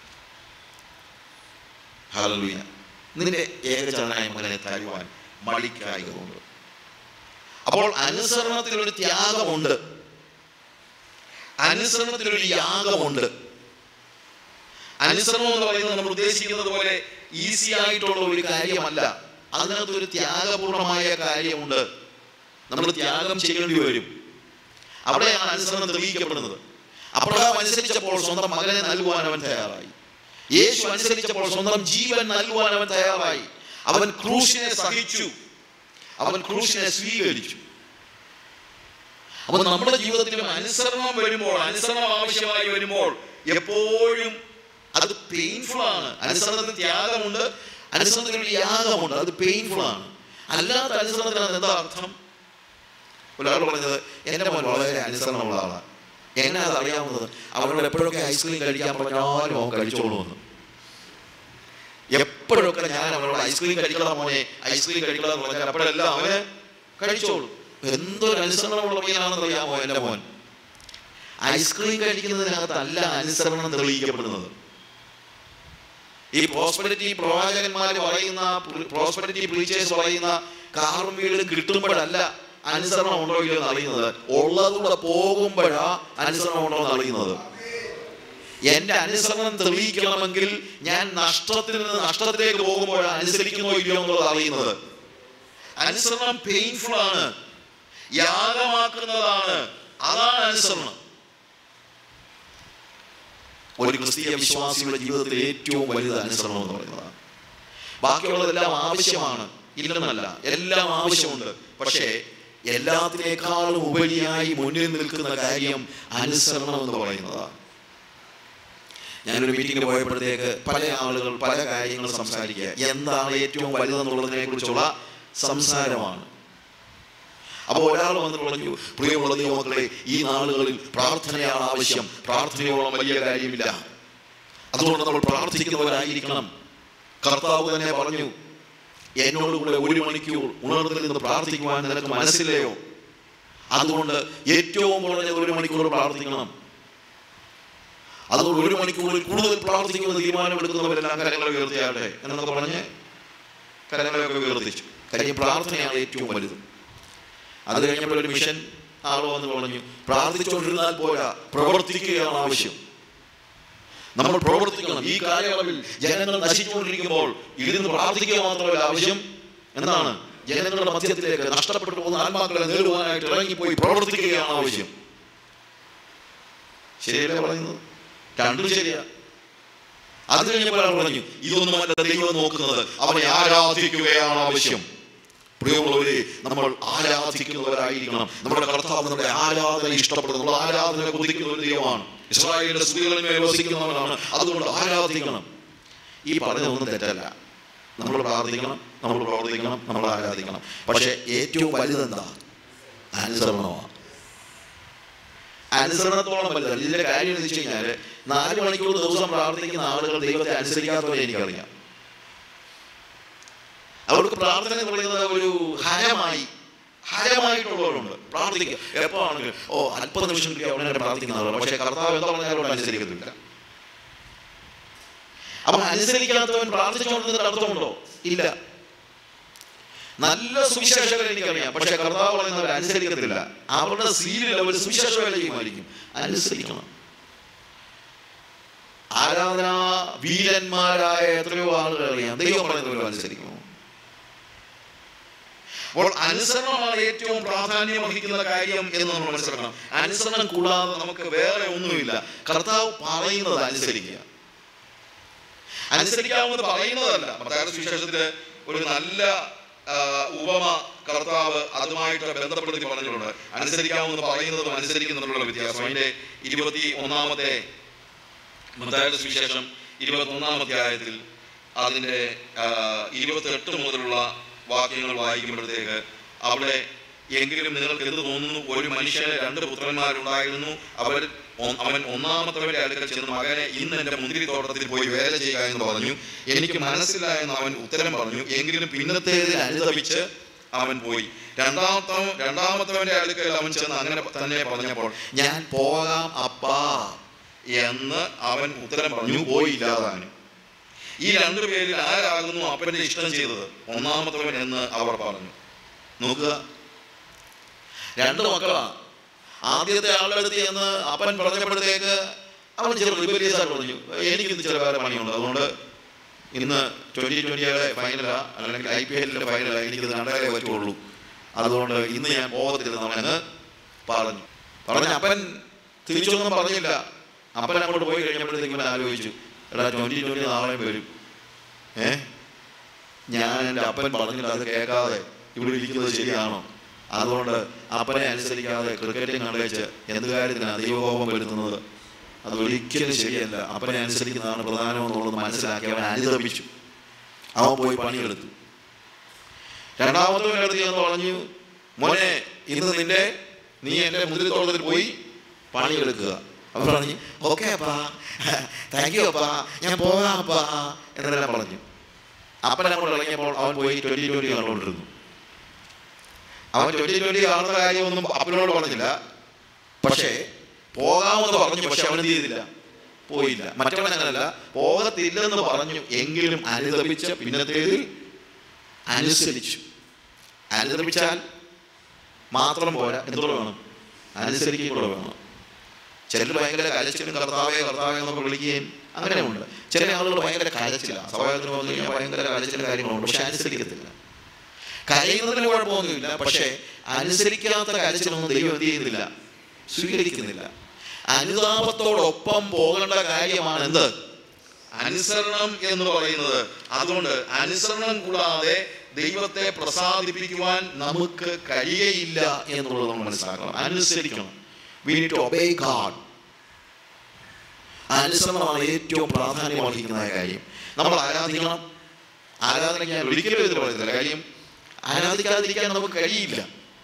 ഹല്ലേലൂയ നിന്റെ ഏകജാതനായ മകനെ തരുവാൻ മടിക്കായതുകൊണ്ട് അപ്പോൾ അനുസരണത്തിൽ ഒരു ത്യാഗമുണ്ട് അനുസരണത്തിൽ ഒരു യാഗമുണ്ട് അനുസരണം എന്ന് പറയുന്നത് നമ്മൾ ഉദ്ദേശിക്കുന്നത് പോലെ ഈസി ആയിട്ടുള്ള ഒരു കാര്യമല്ല അതിനകത്ത് ഒരു ത്യാഗപൂർണമായ കാര്യമുണ്ട് നമ്മൾ ത്യാഗം ചെയ്യേണ്ടി വരും അവിടെയാണ് അനുസരണം തെളിയിക്കപ്പെടുന്നത് അബ്രഹാം അനുസരിച്ചപ്പോൾ സ്വന്തം മകനെ നൽകുവാൻ അവൻ തയ്യാറായി യേശു അനുസരിച്ചപ്പോൾ സ്വന്തം ജീവൻ നൽകുവാൻ അവൻ തയ്യാറായി അവൻ ക്രൂശിനെ സഹിച്ചു അവൻ ക്രൂശിനെ സ്വീകരിച്ചു അപ്പൊ നമ്മുടെ ജീവിതത്തിലും അനുസരണം വരുമ്പോൾ അനുസരണം ആവശ്യമായി വരുമ്പോൾ എപ്പോഴും അത് പെയിൻഫുൾ ആണ് അനുസരണത്തിൽ ത്യാഗമുണ്ട് അനുസരണത്തിൽ ഒരു യാഗമുണ്ട് അത് പെയിൻഫുൾ ആണ് അല്ലാത്ത അനുസരണത്തിന് എന്താ അർത്ഥം ഒരാൾ പറഞ്ഞത് എൻ്റെ മോൻ വളരെ അനുസരണമുള്ള ആളാണ് എങ്ങനെ അത് അറിയാവുന്നത് അവരോട് എപ്പോഴൊക്കെ ഐസ്ക്രീം കഴിക്കാൻ പറഞ്ഞാലും അവൻ കഴിച്ചോളുമെന്ന് എപ്പോഴൊക്കെ ഞാൻ അവനോട് ഐസ്ക്രീം കഴിക്കണം മോനെ ഐസ്ക്രീം കഴിക്കണം എന്ന് പറഞ്ഞാൽ അപ്പോഴെല്ലാം അവന് കഴിച്ചോളും എന്തൊരു അനുസരണമുള്ള പയ്യനാണെന്ന് അറിയാമോ എൻ്റെ മോൻ ഐസ്ക്രീം കഴിക്കുന്നതിനകത്തല്ല അനുസരണം തെളിയിക്കപ്പെടുന്നത് ഈ പ്രോസ്പെരിറ്റി പ്രവാചകന്മാർ പറയുന്ന പ്രോസ്പെരിറ്റി പ്രീച്ചേഴ്സ് പറയുന്ന കാറും വീടും കിട്ടുമ്പോഴല്ല അനുസരണം ഉണ്ടോ ഇല്ലയോ എന്ന് അറിയുന്നത് ഉള്ളതുകൂടെ പോകുമ്പോഴാ അനുസരണം ഉണ്ടോ എന്ന് അറിയുന്നത് എന്റെ അനുസരണം തെളിയിക്കണമെങ്കിൽ ഞാൻ നഷ്ടത്തിൽ നിന്ന് നഷ്ടത്തിലേക്ക് പോകുമ്പോഴാണ് അനുസരിക്കുന്നോ ഇല്ലയോ എന്നുള്ളത് അറിയുന്നത് അനുസരണം പെയിൻഫുൾ ആണ് യാഗമാക്കുന്നതാണ് അതാണ് അനുസരണം ഒരു ക്രിസ്തീയ വിശ്വാസിയുടെ ജീവിതത്തിൽ ഏറ്റവും വലുത് അനുസരണം എന്ന് പറയുന്നതാണ് ബാക്കിയുള്ളതെല്ലാം ആവശ്യമാണ് ഇല്ലെന്നല്ല എല്ലാം ആവശ്യമുണ്ട് പക്ഷേ എല്ലാത്തിനേക്കാളും ഉപരിയായി മുന്നിൽ നിൽക്കുന്ന കാര്യം അനുസരണം എന്ന് പറയുന്നതാണ് ഞാനൊരു മീറ്റിംഗിൽ പോയപ്പോഴത്തേക്ക് പല ആളുകൾ പല കാര്യങ്ങൾ സംസാരിക്കുക എന്താണ് ഏറ്റവും വലുതെന്നുള്ളതിനെ കുറിച്ചുള്ള സംസാരമാണ് അപ്പോൾ ഒരാൾ വന്ന് പറഞ്ഞു പ്രിയമുള്ള ദൈവമക്കളെ ഈ നാളുകളിൽ പ്രാർത്ഥനയാണ് ആവശ്യം പ്രാർത്ഥനയോളം വലിയ കാര്യമില്ല അതുകൊണ്ട് നമ്മൾ പ്രാർത്ഥിക്കുന്നവരായിരിക്കണം കർത്താവ് തന്നെ പറഞ്ഞു എന്നോട് കൂടെ ഒരു മണിക്കൂർ ഉണർന്നിൽ നിന്ന് പ്രാർത്ഥിക്കുവാൻ നിനക്ക് മനസ്സില്ലയോ അതുകൊണ്ട് ഏറ്റവും കുറഞ്ഞത് ഒരു മണിക്കൂർ പ്രാർത്ഥിക്കണം അതുകൊണ്ട് ഒരു മണിക്കൂറിൽ കൂടുതൽ പ്രാർത്ഥിക്കുമെന്ന് തീരുമാനമെടുക്കുന്നവരെല്ലാം കരങ്ങളെ ഉയർത്തിയാട്ടെ എന്നൊക്കെ പറഞ്ഞ് കരങ്ങളെയൊക്കെ ഉയർത്തിച്ചു കാര്യം പ്രാർത്ഥനയാണ് ഏറ്റവും വലുത് അത് കഴിഞ്ഞപ്പോൾ ഒരു മിഷൻ ആൾ വന്ന് പറഞ്ഞു പ്രാർത്ഥിച്ചുകൊണ്ടിരുന്നാൽ പോരാ പ്രവർത്തിക്കുകയാണ് ആവശ്യം നമ്മൾ പ്രവർത്തിക്കണം ഈ കാലയളവിൽ ജനങ്ങൾ നശിച്ചുകൊണ്ടിരിക്കുമ്പോൾ ഇരുന്ന് പ്രാർത്ഥിക്കുക മാത്രമല്ല ആവശ്യം എന്താണ് ജനങ്ങളുടെ മധ്യത്തിലേക്ക് നഷ്ടപ്പെട്ടു പോകുന്ന ആത്മാക്കളെ നേടുവാനായിട്ട് ഇറങ്ങിപ്പോയി പ്രവർത്തിക്കുകയാണ് ആവശ്യം ശരിയല്ലേ പറയുന്നത് രണ്ടും ശരിയാ അത് കഴിഞ്ഞപ്പോൾ അയാൾ പറഞ്ഞു ഇതൊന്നുമല്ല ദൈവം നോക്കുന്നത് അവനെ ആരാധിക്കുകയാണ് ആവശ്യം പ്രിയമുള്ളവരെ നമ്മൾ ആരാധിക്കുന്നവരായിരിക്കണം നമ്മുടെ കർത്താവ് നമ്മുടെ ആരാധന ഇഷ്ടപ്പെടുന്നു നമ്മൾ ആരാധന കുതിക്കുന്ന ഒരു ദൈവമാണ് ഇസ്രായേലിന്റെ സ്ത്രീകളിന്മേൽ വസിക്കുന്നവനാണ് അതുകൊണ്ട് ആരാധിക്കണം ഈ പറഞ്ഞതൊന്നും തെറ്റല്ല നമ്മൾ പ്രാർത്ഥിക്കണം നമ്മൾ പ്രവർത്തിക്കണം നമ്മൾ ആരാധിക്കണം പക്ഷെ ഏറ്റവും വലുതെന്താ അനുസരണമാണ് അനുസരണത്തോളം വലുത് ഇതിന്റെ കാര്യം എന്ന് വെച്ച് കഴിഞ്ഞാൽ നാല് മണിക്കൂർ ദിവസം പ്രാർത്ഥിക്കുന്ന ആളുകൾ ദൈവത്തെ അനുസരിക്കാത്തവരെ എനിക്കറിയാം അവർക്ക് പ്രാർത്ഥന എന്ന് പറയുന്നത് ഒരു ഹരമായി ഹരമായിട്ടുള്ളവരുണ്ട് പ്രാർത്ഥിക്കുക എപ്പോ ആണെങ്കിലും ഓ അല്പ നിമിഷം കിട്ടിയ ഉടനെ പ്രാർത്ഥിക്കുന്ന ആളുകൾ പക്ഷേ കർത്താവ് എന്താ പറഞ്ഞാലും അനുസരിക്കത്തില്ല അപ്പൊ അനുസരിക്കാത്തവൻ പ്രാർത്ഥിച്ചുകൊണ്ടിരുന്നിട്ട് അർത്ഥമുണ്ടോ ഇല്ല നല്ല സുവിശേഷകരെ എനിക്കറിയാം പക്ഷെ കർത്താവ് പറയുന്നവർ അനുസരിക്കത്തില്ല അവരുടെ സീലിൽ അവർ സുവിശേഷ വേല ചെയ്യുമായിരിക്കും അനുസരിക്കണം ആരാധനാ വീരന്മാരായ എത്രയോ ആളുകൾ അറിയാം ദൈവം പറയുന്നവരും അനുസരിക്കുമോ അപ്പോൾ അനുസരണമാണ് ഏറ്റവും പ്രാധാന്യം വഹിക്കുന്ന കാര്യം എന്ന് നമ്മൾ മനസ്സിലാക്കണം അനുസരണം കൂടാതെ നമുക്ക് വേറെ ഒന്നുമില്ല കർത്താവ് പറയുന്നത് അനുസരിക്കുക അനുസരിക്കാമെന്ന് പറയുന്നതല്ല മത്തായ സുവിശേഷത്തില് ഒരു നല്ല ആ, ഉപമ കർത്താവ് അതുമായിട്ട് ബന്ധപ്പെടുത്തി പറഞ്ഞിട്ടുണ്ട് അനുസരിക്കാമെന്ന് പറയുന്നതും അനുസരിക്കുന്നതിനുള്ള വ്യത്യാസം അതിന്റെ ഇരുപത്തി ഒന്നാമത്തെ മത്തായുടെ സുവിശേഷം ഇരുപത്തി ഒന്നാമത്തെ ആയത്തിൽ അതിന്റെ ആ, ഇരുപത്തെട്ട് മുതലുള്ള വാക്യങ്ങൾ വായിക്കുമ്പോഴത്തേക്ക് അവിടെ എങ്കിലും നിങ്ങൾക്ക് എന്ത് തോന്നുന്നു ഒരു മനുഷ്യന് രണ്ട് പുത്രന്മാരുണ്ടായിരുന്നു അവർ ഒ- അവൻ ഒന്നാമത്തവന്റെ അടുക്കൽ ചെന്ന് മകനെ ഇന്ന് എന്റെ മുന്തിരിത്തോട്ടത്തിൽ പോയി വേല ചെയ്യുക എന്ന് പറഞ്ഞു എനിക്ക് മനസ്സില്ല എന്ന് അവൻ ഉത്തരം പറഞ്ഞു എങ്കിലും പിന്നത്തേതിൽ അനുദപിച്ച് അവൻ പോയി രണ്ടാമത്തെ രണ്ടാമത്തവന്റെ അടുക്കൽ അവൻ ചെന്ന് അങ്ങനെ തന്നെ പറഞ്ഞപ്പോൾ ഞാൻ പോകാം അപ്പാ എന്ന് അവൻ ഉത്തരം പറഞ്ഞു പോയില്ലാതാനും ഈ രണ്ടു പേരിൽ ആരാകുന്നു അപ്പന്റെ ഇഷ്ടം ചെയ്തത് ഒന്നാമത്തവൻ എന്ന് അവർ പറഞ്ഞു നോക്കുക രണ്ട് മക്കളാ ആദ്യത്തെ ആളുടെ അടുത്ത് ചെന്ന് അപ്പൻ പറഞ്ഞപ്പോഴത്തേക്ക് അവൻ ചില റിബലിയസ് ആയിട്ട് പറഞ്ഞു എനിക്കിന്ന് ചില വേറെ പണിയുണ്ട് അതുകൊണ്ട് ഇന്ന് ട്വന്റി ട്വന്റിയുടെ ഫൈനലാ അല്ലെങ്കിൽ ഐ പി എല്ലിന്റെ ഫൈനലാ എനിക്കിത് നടക്കാനേ പറ്റുള്ളൂ അതുകൊണ്ട് ഇന്ന് ഞാൻ പോകത്തില്ലെന്ന് അവനങ്ങ് പറഞ്ഞു പറഞ്ഞ അപ്പൻ തിരിച്ചൊന്നും പറഞ്ഞില്ല അപ്പൻ അങ്ങോട്ട് പോയി കഴിഞ്ഞപ്പോഴത്തേക്കും ഇവൻ ആലോചിച്ചു എടാ ട്വന്റി ട്വന്റി നാളെ വരും ഏ ഞാൻ എൻ്റെ അപ്പൻ പറഞ്ഞില്ല അത് കേൾക്കാതെ ഇവിടെ ഇരിക്കുന്നത് ശരിയാണോ അതുകൊണ്ട് അപ്പനെ അനുസരിക്കാതെ ക്രിക്കറ്റും കളിച്ച് എന്ത് കാര്യത്തിനാണ് ദൈവകോപം വരുത്തുന്നത് അത് ഒരിക്കലും ശരിയല്ല അപ്പനെ അനുസരിക്കുന്നതാണ് പ്രധാനം എന്നുള്ളത് മനസ്സിലാക്കി അവൻ അനുദപിച്ചു അവൻ പോയി പണിയെടുത്തു രണ്ടാമത്തവൻ അടുത്ത് ചെന്ന് പറഞ്ഞു മോനെ ഇന്ന് നിന്റെ നീ എൻ്റെ മുന്തിരിത്തോട്ടത്തിൽ പോയി പണിയെടുക്കുക അവൻ പറഞ്ഞു ഓക്കെ അപ്പാ താങ്ക് യു അപ്പാ ഞാൻ പോകാം അപ്പാ എന്നെല്ലാം പറഞ്ഞു അപ്പൻ അങ്ങോട്ട് ഇറങ്ങിയപ്പോൾ അവൻ പോയി ട്വന്റി ട്വന്റി കണ്ടുകൊണ്ടിരുന്നു അവൻ ട്വന്റി ട്വന്റി കാണുന്ന കാര്യമൊന്നും അപ്പനോട് പറഞ്ഞില്ല പക്ഷേ പോകാമെന്ന് പറഞ്ഞു പക്ഷെ അവൻ എന്ത് ചെയ്തില്ല പോയില്ല മറ്റവൻ അങ്ങനല്ല പോകത്തില്ലെന്ന് പറഞ്ഞു എങ്കിലും അനുദപിച്ച പിന്നത്തേതിൽ അനുസരിച്ചു അനുദപിച്ചാൽ മാത്രം പോരാ എന്തോടെ വേണം അനുസരിക്കുകയും വേണം ചിലർ ഭയങ്കര കരച്ചിലും കർത്താവേ കർത്താവേ എന്നൊക്കെ വിളിക്കുകയും അങ്ങനെയുണ്ട് ചില ആളുകൾ ഭയങ്കര കരച്ചിലാണ് സഭയത്തിന് വന്നു കഴിഞ്ഞാൽ ഭയങ്കര കരച്ചിലും കാര്യങ്ങളുണ്ട് പക്ഷെ അനുസരിക്കത്തില്ല കരയുന്നതിന് കുഴപ്പമൊന്നുമില്ല പക്ഷേ അനുസരിക്കാത്ത കരച്ചിലൊന്നും ദൈവം എന്ത് ചെയ്യുന്നില്ല സ്വീകരിക്കുന്നില്ല അനുതാപത്തോടൊപ്പം പോകേണ്ട കാര്യമാണ് എന്ത് അനുസരണം എന്ന് പറയുന്നത് അതുകൊണ്ട് അനുസരണം കൂടാതെ ദൈവത്തെ പ്രസാദിപ്പിക്കുവാൻ നമുക്ക് കഴിയയില്ല എന്നുള്ളത് നമ്മൾ മനസ്സിലാക്കണം അനുസരിക്കണം we need to obey God അനുസരണമാണ് ഏറ്റവും പ്രാധാന്യം അർഹിക്കുന്ന കാര്യം നമ്മൾ ആരാധിക്കണം ആരാധനയ്ക്ക് ഞാൻ ഒരിക്കലും ഇതിൽ പറയുന്നില്ല കാര്യം ആരാധിക്കാതിരിക്കാൻ നമുക്ക് കഴിയില്ല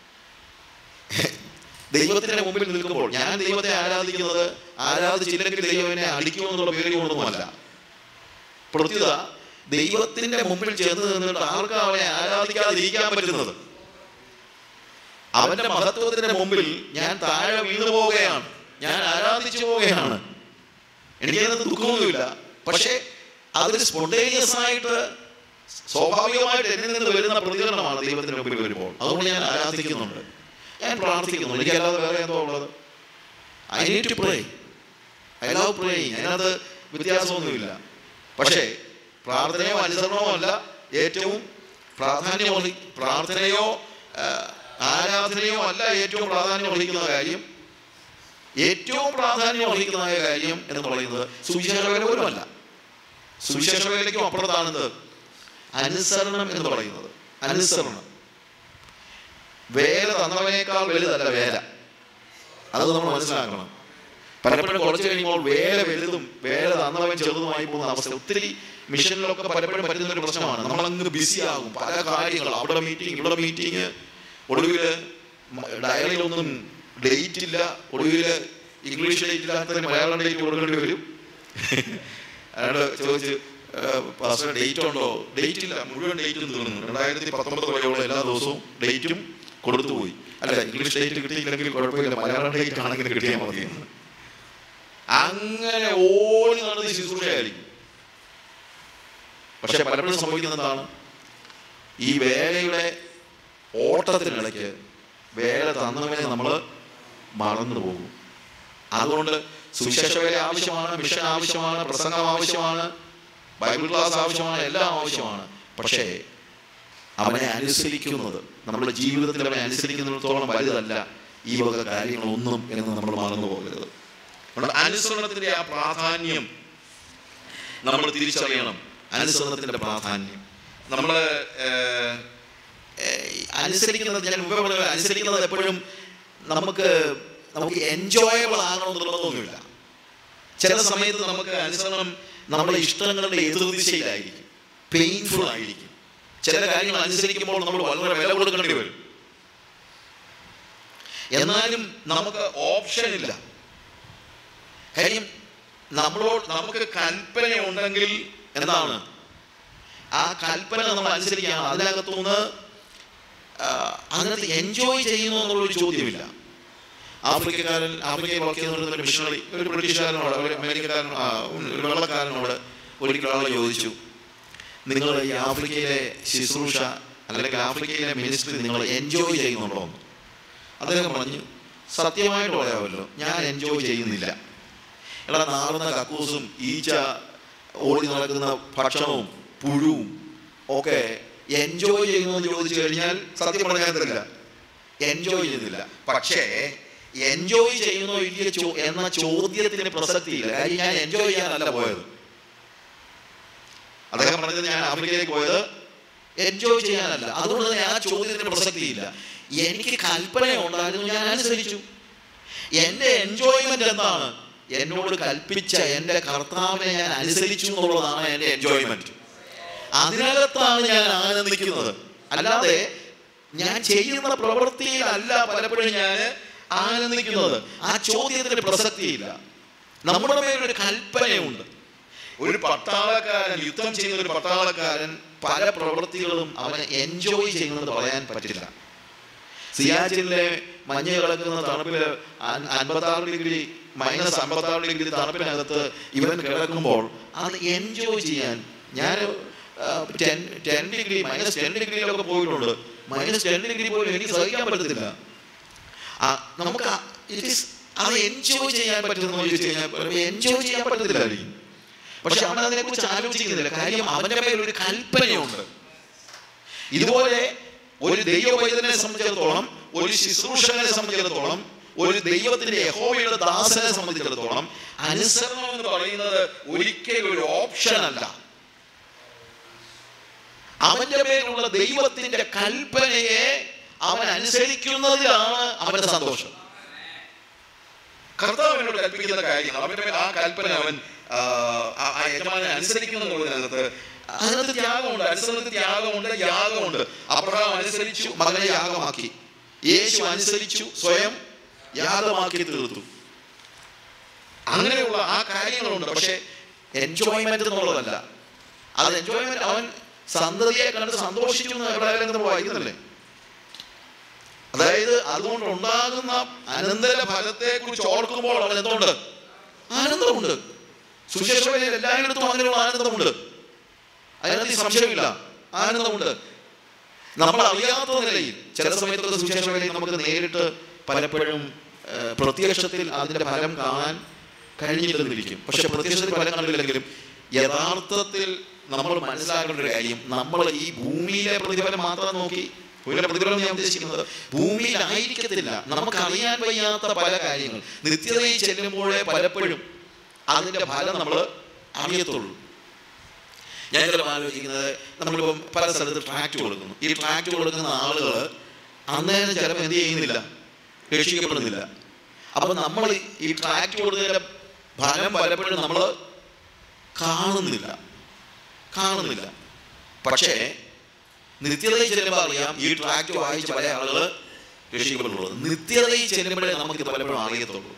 ദൈവത്തിന്റെ മുമ്പിൽ നിൽക്കുമ്പോൾ ഞാൻ ദൈവത്തെ ആരാധിക്കുന്നത് ആരാധിച്ചില്ലെങ്കിൽ ദൈവം എന്നെ അടിക്കുമെന്നുള്ള പേര് കൊണ്ടൊന്നുമല്ല പ്രത്യുത ദൈവത്തിന്റെ മുമ്പിൽ ചെന്ന് നിന്നിട്ട് ആർക്കാ അവനെ ആരാധിക്കാതിരിക്കാൻ പറ്റുന്നത് അവന്റെ മഹത്വത്തിന്റെ മുമ്പിൽ ഞാൻ താഴെ വീണു പോവുകയാണ് ഞാൻ ആരാധിച്ചു പോവുകയാണ് എനിക്കതിനകത്ത് ദുഃഖമൊന്നുമില്ല പക്ഷേ അതൊരു സ്പോണ്ടേനിയസ് ആയിട്ട് സ്വാഭാവികമായിട്ട് എന്നിൽ നിന്ന് വരുന്ന പ്രതികരണമാണ് ദൈവത്തിന് മുമ്പിൽ വരുമ്പോൾ അതുകൊണ്ട് ഞാൻ ആരാധിക്കുന്നുണ്ട് ഞാൻ പ്രാർത്ഥിക്കുന്നുണ്ട് എനിക്കല്ലാതെ വേറെ എന്തോ ഉള്ളത് I need to pray I love praying അതിനകത്ത് വ്യത്യാസമൊന്നുമില്ല പക്ഷേ പ്രാർത്ഥനയോ അനുസരണമോ അല്ല ഏറ്റവും പ്രാധാന്യം അർഹി പ്രാർത്ഥനയോ ആ, ആരാധനയോ അല്ല ഏറ്റവും പ്രാധാന്യം അർഹിക്കുന്ന കാര്യം ഏറ്റവും പ്രാധാന്യം അർഹിക്കുന്ന കാര്യം എന്ന് പറയുന്നത് സുവിശേഷ വേല പോലുമല്ല സുവിശേഷ വേലയ്ക്കും അപ്പുറത്താണിത് അനുസരണം എന്ന് പറയുന്നത് അനുസരണം വേല തന്നവനേക്കാൾ വലുതല്ല വേല അത് നമ്മൾ മനസ്സിലാക്കണം പലപ്പോഴും കുറച്ച് കഴിയുമ്പോൾ വേല വലുതും വേല തന്നവൻ ചെറുതുമായി പോകുന്ന അവസ്ഥ ഒത്തിരി മിഷനിലൊക്കെ പലപ്പോഴും പറ്റുന്ന ഒരു പ്രശ്നമാണ് നമ്മളങ്ങ് ബിസി ആകും പല കാര്യങ്ങൾ അവിടെ മീറ്റിംഗ് ഇവിടെ മീറ്റിംഗ് ഒടുവിൽ ഡയറിയിലൊന്നും ഡേറ്റ് ഇല്ല ഒടുവിൽ ഇംഗ്ലീഷ് ഡേറ്റ് ഇല്ലാത്തതിന് മലയാളം ഡേറ്റ് കൊടുക്കേണ്ടി വരും അയാളോട് ചോദിച്ചു പാസ്റ്റർ ഡേറ്റ് ഉണ്ടോ ഡേറ്റ് ഇല്ല മുഴുവൻ ഡേറ്റും തീർന്നു രണ്ടായിരത്തി പത്തൊമ്പത് വരെയുള്ള എല്ലാ ദിവസവും ഡേറ്റും കൊടുത്തു പോയി അല്ല ഇംഗ്ലീഷ് ഡേറ്റ് കിട്ടിയില്ലെങ്കിൽ കുഴപ്പമില്ല മലയാളം ഡേറ്റ് ആണെങ്കിലും കിട്ടിയാൽ മതി അങ്ങനെ ഓടി നടന്ന് ശുശ്രൂഷയായിരിക്കും പക്ഷെ പലപ്പോഴും സംഭവിക്കുന്നത് എന്താണ് ഈ വേലയുടെ ഓട്ടത്തിനിടയ്ക്ക് വേല തന്നവനെ നമ്മൾ മറന്നു പോകും അതുകൊണ്ട് സുവിശേഷ വേല ആവശ്യമാണ് മിഷൻ ആവശ്യമാണ് പ്രസംഗം ആവശ്യമാണ് ബൈബിൾ ക്ലാസ് ആവശ്യമാണ് എല്ലാം ആവശ്യമാണ് പക്ഷേ അവനെ അനുസരിക്കുന്നത് നമ്മുടെ ജീവിതത്തിൽ അവനെ അനുസരിക്കുന്നിടത്തോളം വലുതല്ല ഈ വക കാര്യങ്ങളൊന്നും എന്ന് നമ്മൾ മറന്നു പോകരുത് അതുകൊണ്ട് അനുസരണത്തിന്റെ ആ പ്രാധാന്യം നമ്മൾ തിരിച്ചറിയണം അനുസരണത്തിന്റെ പ്രാധാന്യം നമ്മൾ ഏഹ് അനുസരിക്കുന്നത് ഞാൻ മുമ്പേ പറഞ്ഞ പോലെ അനുസരിക്കുന്നത് എപ്പോഴും നമുക്ക് നമുക്ക് എൻജോയബിൾ ആകണമെന്നുള്ളതൊന്നുമില്ല ചില സമയത്ത് നമുക്ക് അനുസരണം നമ്മുടെ ഇഷ്ടങ്ങളുടെ എതിർദിശയിലായിരിക്കും പെയിൻഫുൾ ആയിരിക്കും ചില കാര്യങ്ങൾ അനുസരിക്കുമ്പോൾ നമ്മൾ വളരെ വില കൊടുക്കേണ്ടി വരും എന്നാലും നമുക്ക് ഓപ്ഷൻ ഇല്ല കാര്യം നമ്മളോട് നമുക്ക് കൽപ്പന ഉണ്ടെങ്കിൽ എന്താണ് ആ കൽപ്പന നമ്മൾ അനുസരിക്കുകയാണ് അതിനകത്തുനിന്ന് ആ, അതിനകത്ത് എൻജോയ് ചെയ്യുന്നു എന്നുള്ളൊരു ചോദ്യമില്ല ആഫ്രിക്കക്കാരൻ ആഫ്രിക്കയിൽ വർക്ക് ചെയ്യുന്ന ഒരു മിഷണറി ഒരു ബ്രിട്ടീഷുകാരനോട് ഒരു അമേരിക്കക്കാരനോട് ആ, ഒരു വെള്ളക്കാരനോട് ഒരിക്കൽ ആൾ ചോദിച്ചു നിങ്ങൾ ഈ ആഫ്രിക്കയിലെ ശുശ്രൂഷ അല്ലെങ്കിൽ ആഫ്രിക്കയിലെ മിനിസ്ട്രി നിങ്ങൾ എൻജോയ് ചെയ്യുന്നുണ്ടോ എന്ന് അദ്ദേഹം പറഞ്ഞു സത്യമായിട്ട് പറയാമല്ലോ ഞാൻ എൻജോയ് ചെയ്യുന്നില്ല എടാ നാറുന്ന കക്കൂസും ഈച്ച ഓടി നടക്കുന്ന ഭക്ഷണവും പുഴുവും ഒക്കെ എൻജോയ് ചെയ്യുന്നു എന്ന് ചോദിച്ചു കഴിഞ്ഞാൽ സത്യം പറഞ്ഞാൽ തരില്ല എൻജോയ് ചെയ്യുന്നില്ല പക്ഷേ എൻജോയ് ചെയ്യുന്നോ ഇല്ലയോ ചോ- എന്ന ചോദ്യത്തിന് പ്രസക്തിയില്ല കാര്യം ഞാൻ എൻജോയ് ചെയ്യാനല്ല പോയത് അദ്ദേഹം പറഞ്ഞത് ഞാൻ ആഫ്രിക്കയിലേക്ക് പോയത് എൻജോയ് ചെയ്യാനല്ല അതുകൊണ്ട് തന്നെ ആ ചോദ്യത്തിന് പ്രസക്തിയില്ല എനിക്ക് കൽപ്പന ഉണ്ടായിരുന്നു ഞാൻ അനുസരിച്ചു എന്റെ എൻജോയ്മെന്റ് എന്താണ് എന്നോട് കൽപ്പിച്ച എന്റെ കർത്താവിനെ ഞാൻ അനുസരിച്ചു എന്നുള്ളതാണ് എന്റെ എൻജോയ്മെന്റ് അതിനകത്താണ് ഞാൻ ആനന്ദിക്കുന്നത് അല്ലാതെ ഞാൻ ചെയ്യുന്ന പ്രവൃത്തിയിലല്ല പലപ്പോഴും ഞാൻ ആനന്ദിക്കുന്നത് ആ ചോദ്യത്തിന് പ്രസക്തിയില്ല നമ്മുടെ മേലൊരു കൽപ്പനയുണ്ട് ഒരു പട്ടാളക്കാരൻ യുദ്ധം ചെയ്യുന്ന ഒരു പട്ടാളക്കാരൻ പല പ്രവൃത്തികളും അവന് എൻജോയ് ചെയ്യുന്നത് പറയാൻ പറ്റില്ല സിയാച്ചിലെ മഞ്ഞ് കിടക്കുന്ന തണുപ്പില് അൻപത്താറ് ഡിഗ്രി മൈനസ് അമ്പത്താറ് ഡിഗ്രി തണുപ്പിനകത്ത് ഇവൻ കിടക്കുമ്പോൾ അത് എൻജോയ് ചെയ്യാൻ ഞാൻ ten ten degree minus ten ഡിഗ്രിയിലൊക്കെ പോയിട്ടുണ്ട് മൈനസ് ടെൻ ഡിഗ്രി പോലും എനിക്ക് സഹിക്കാൻ പറ്റത്തില്ല ആ, നമുക്ക് ആ- it is അത് എൻജോയ് ചെയ്യാൻ പറ്റുന്ന ചോദിച്ചു കഴിഞ്ഞാൽ എൻജോയ് ചെയ്യാൻ പറ്റത്തില്ലായിരിക്കും പക്ഷെ അവൻ അതിനെ കുറിച്ച് ആലോചിക്കുന്നില്ല കാര്യം അവന്റെ മേൽ ഒരു കൽപ്പനയുണ്ട് ഇതുപോലെ ഒരു ദൈവവൈദ്യനെ സംബന്ധിച്ചിടത്തോളം ഒരു ശുശ്രൂഷകനെ സംബന്ധിച്ചിടത്തോളം ഒരു ദൈവത്തിന്റെ യഹോവയുടെ ദാസനെ സംബന്ധിച്ചിടത്തോളം അനുസരണം എന്ന് പറയുന്നത് ഒരിക്കലും ഒരു ഓപ്ഷൻ അല്ല അവന്റെ പേരിലുള്ള ദൈവത്തിന്റെ കൽപ്പനയെ അവൻ അനുസരിക്കുന്നതിലാണ് അവന്റെ സന്തോഷം കർത്താവ് എന്നോട് കൽപ്പിക്കുന്ന കാര്യങ്ങൾ അവന്റെ മേൽ ആ കൽപ്പന അവൻ ആ, ആ ആ യജമാനെ അനുസരിക്കുന്നു എന്നുള്ളതിനകത്ത് അതിനകത്ത് ത്യാഗമുണ്ട് അനുസരണത്തിൽ ത്യാഗമുണ്ട് യാഗമുണ്ട് അബ്രഹാം അനുസരിച്ചു മകനെ യാഗമാക്കി യേശു അനുസരിച്ചു സ്വയം യാഗമാക്കി തീർത്തു അങ്ങനെയുള്ള ആ കാര്യങ്ങളുണ്ട് പക്ഷേ എൻജോയ്മെന്റ് എന്നുള്ളതല്ല അത് എൻജോയ്മെന്റ് അവൻ സന്തതിയെ കണ്ട് സന്തോഷിച്ചു എന്ന് എവിടെയെങ്കിലും നമ്മൾ വായിക്കുന്നില്ലേ അതായത് അതുകൊണ്ട് ഉണ്ടാകുന്ന അനന്തര ഫലത്തെ കുറിച്ച് ഓർക്കുമ്പോൾ അവൻ എന്തുണ്ട് ആനന്ദമുണ്ട് സുശേഷവയിൽ എല്ലായിടത്തും അങ്ങനെയുള്ള ആനന്ദമുണ്ട് അതിനകത്ത് സംശയമില്ല ആനന്ദമുണ്ട് നമ്മൾ അറിയാത്ത നിലയിൽ ചില സമയത്തൊക്കെ സുശേഷ വേലയിൽ നമുക്ക് നേരിട്ട് പലപ്പോഴും ഏഹ്, പ്രത്യക്ഷത്തിൽ അതിന്റെ ഫലം കാണാൻ കഴിഞ്ഞില്ലെന്നിരിക്കും പക്ഷെ പ്രത്യക്ഷത്തിൽ ഫലം കണ്ടില്ലെങ്കിലും യഥാർത്ഥത്തിൽ നമ്മൾ മനസ്സിലാക്കേണ്ട ഒരു കാര്യം നമ്മൾ ഈ ഭൂമിയിലെ പ്രതിഫലം മാത്രം നോക്കി ഭൂമിയിലെ പ്രതിഫലം ഞാൻ ഉദ്ദേശിക്കുന്നത് ഭൂമിയിലായിരിക്കത്തില്ല നമുക്ക് അറിയാൻ വയ്യാത്ത പല കാര്യങ്ങൾ നിത്യതയിൽ ചെല്ലുമ്പോഴേ പലപ്പോഴും അതിന്റെ ഫലം നമ്മൾ അറിയത്തുള്ളൂ ഞാൻ ചിലപ്പോൾ ആലോചിക്കുന്നത് നമ്മളിപ്പം പല സ്ഥലത്ത് ട്രാക്ട് കൊടുക്കുന്നു ഈ ട്രാക്ട് കൊടുക്കുന്ന ആളുകൾ അന്നേരം ചിലപ്പോൾ എന്ത് ചെയ്യുന്നില്ല രക്ഷിക്കപ്പെടുന്നില്ല അപ്പം നമ്മൾ ഈ ട്രാക്ട് കൊടുത്തതിൻ്റെ ഫലം പലപ്പോഴും നമ്മൾ കാണുന്നില്ല കാണുന്നില്ല പക്ഷേ നിത്യതയിൽ ചെല്ലുമ്പോൾ അറിയാം ഈ ട്രാക്ട് വായിച്ച പല ആളുകൾ രക്ഷിക്കപ്പെടുള്ളത് നിത്യതയിൽ ചെല്ലുമ്പോഴേ നമുക്ക് ഇത് പലപ്പോഴും അറിയത്തുള്ളൂ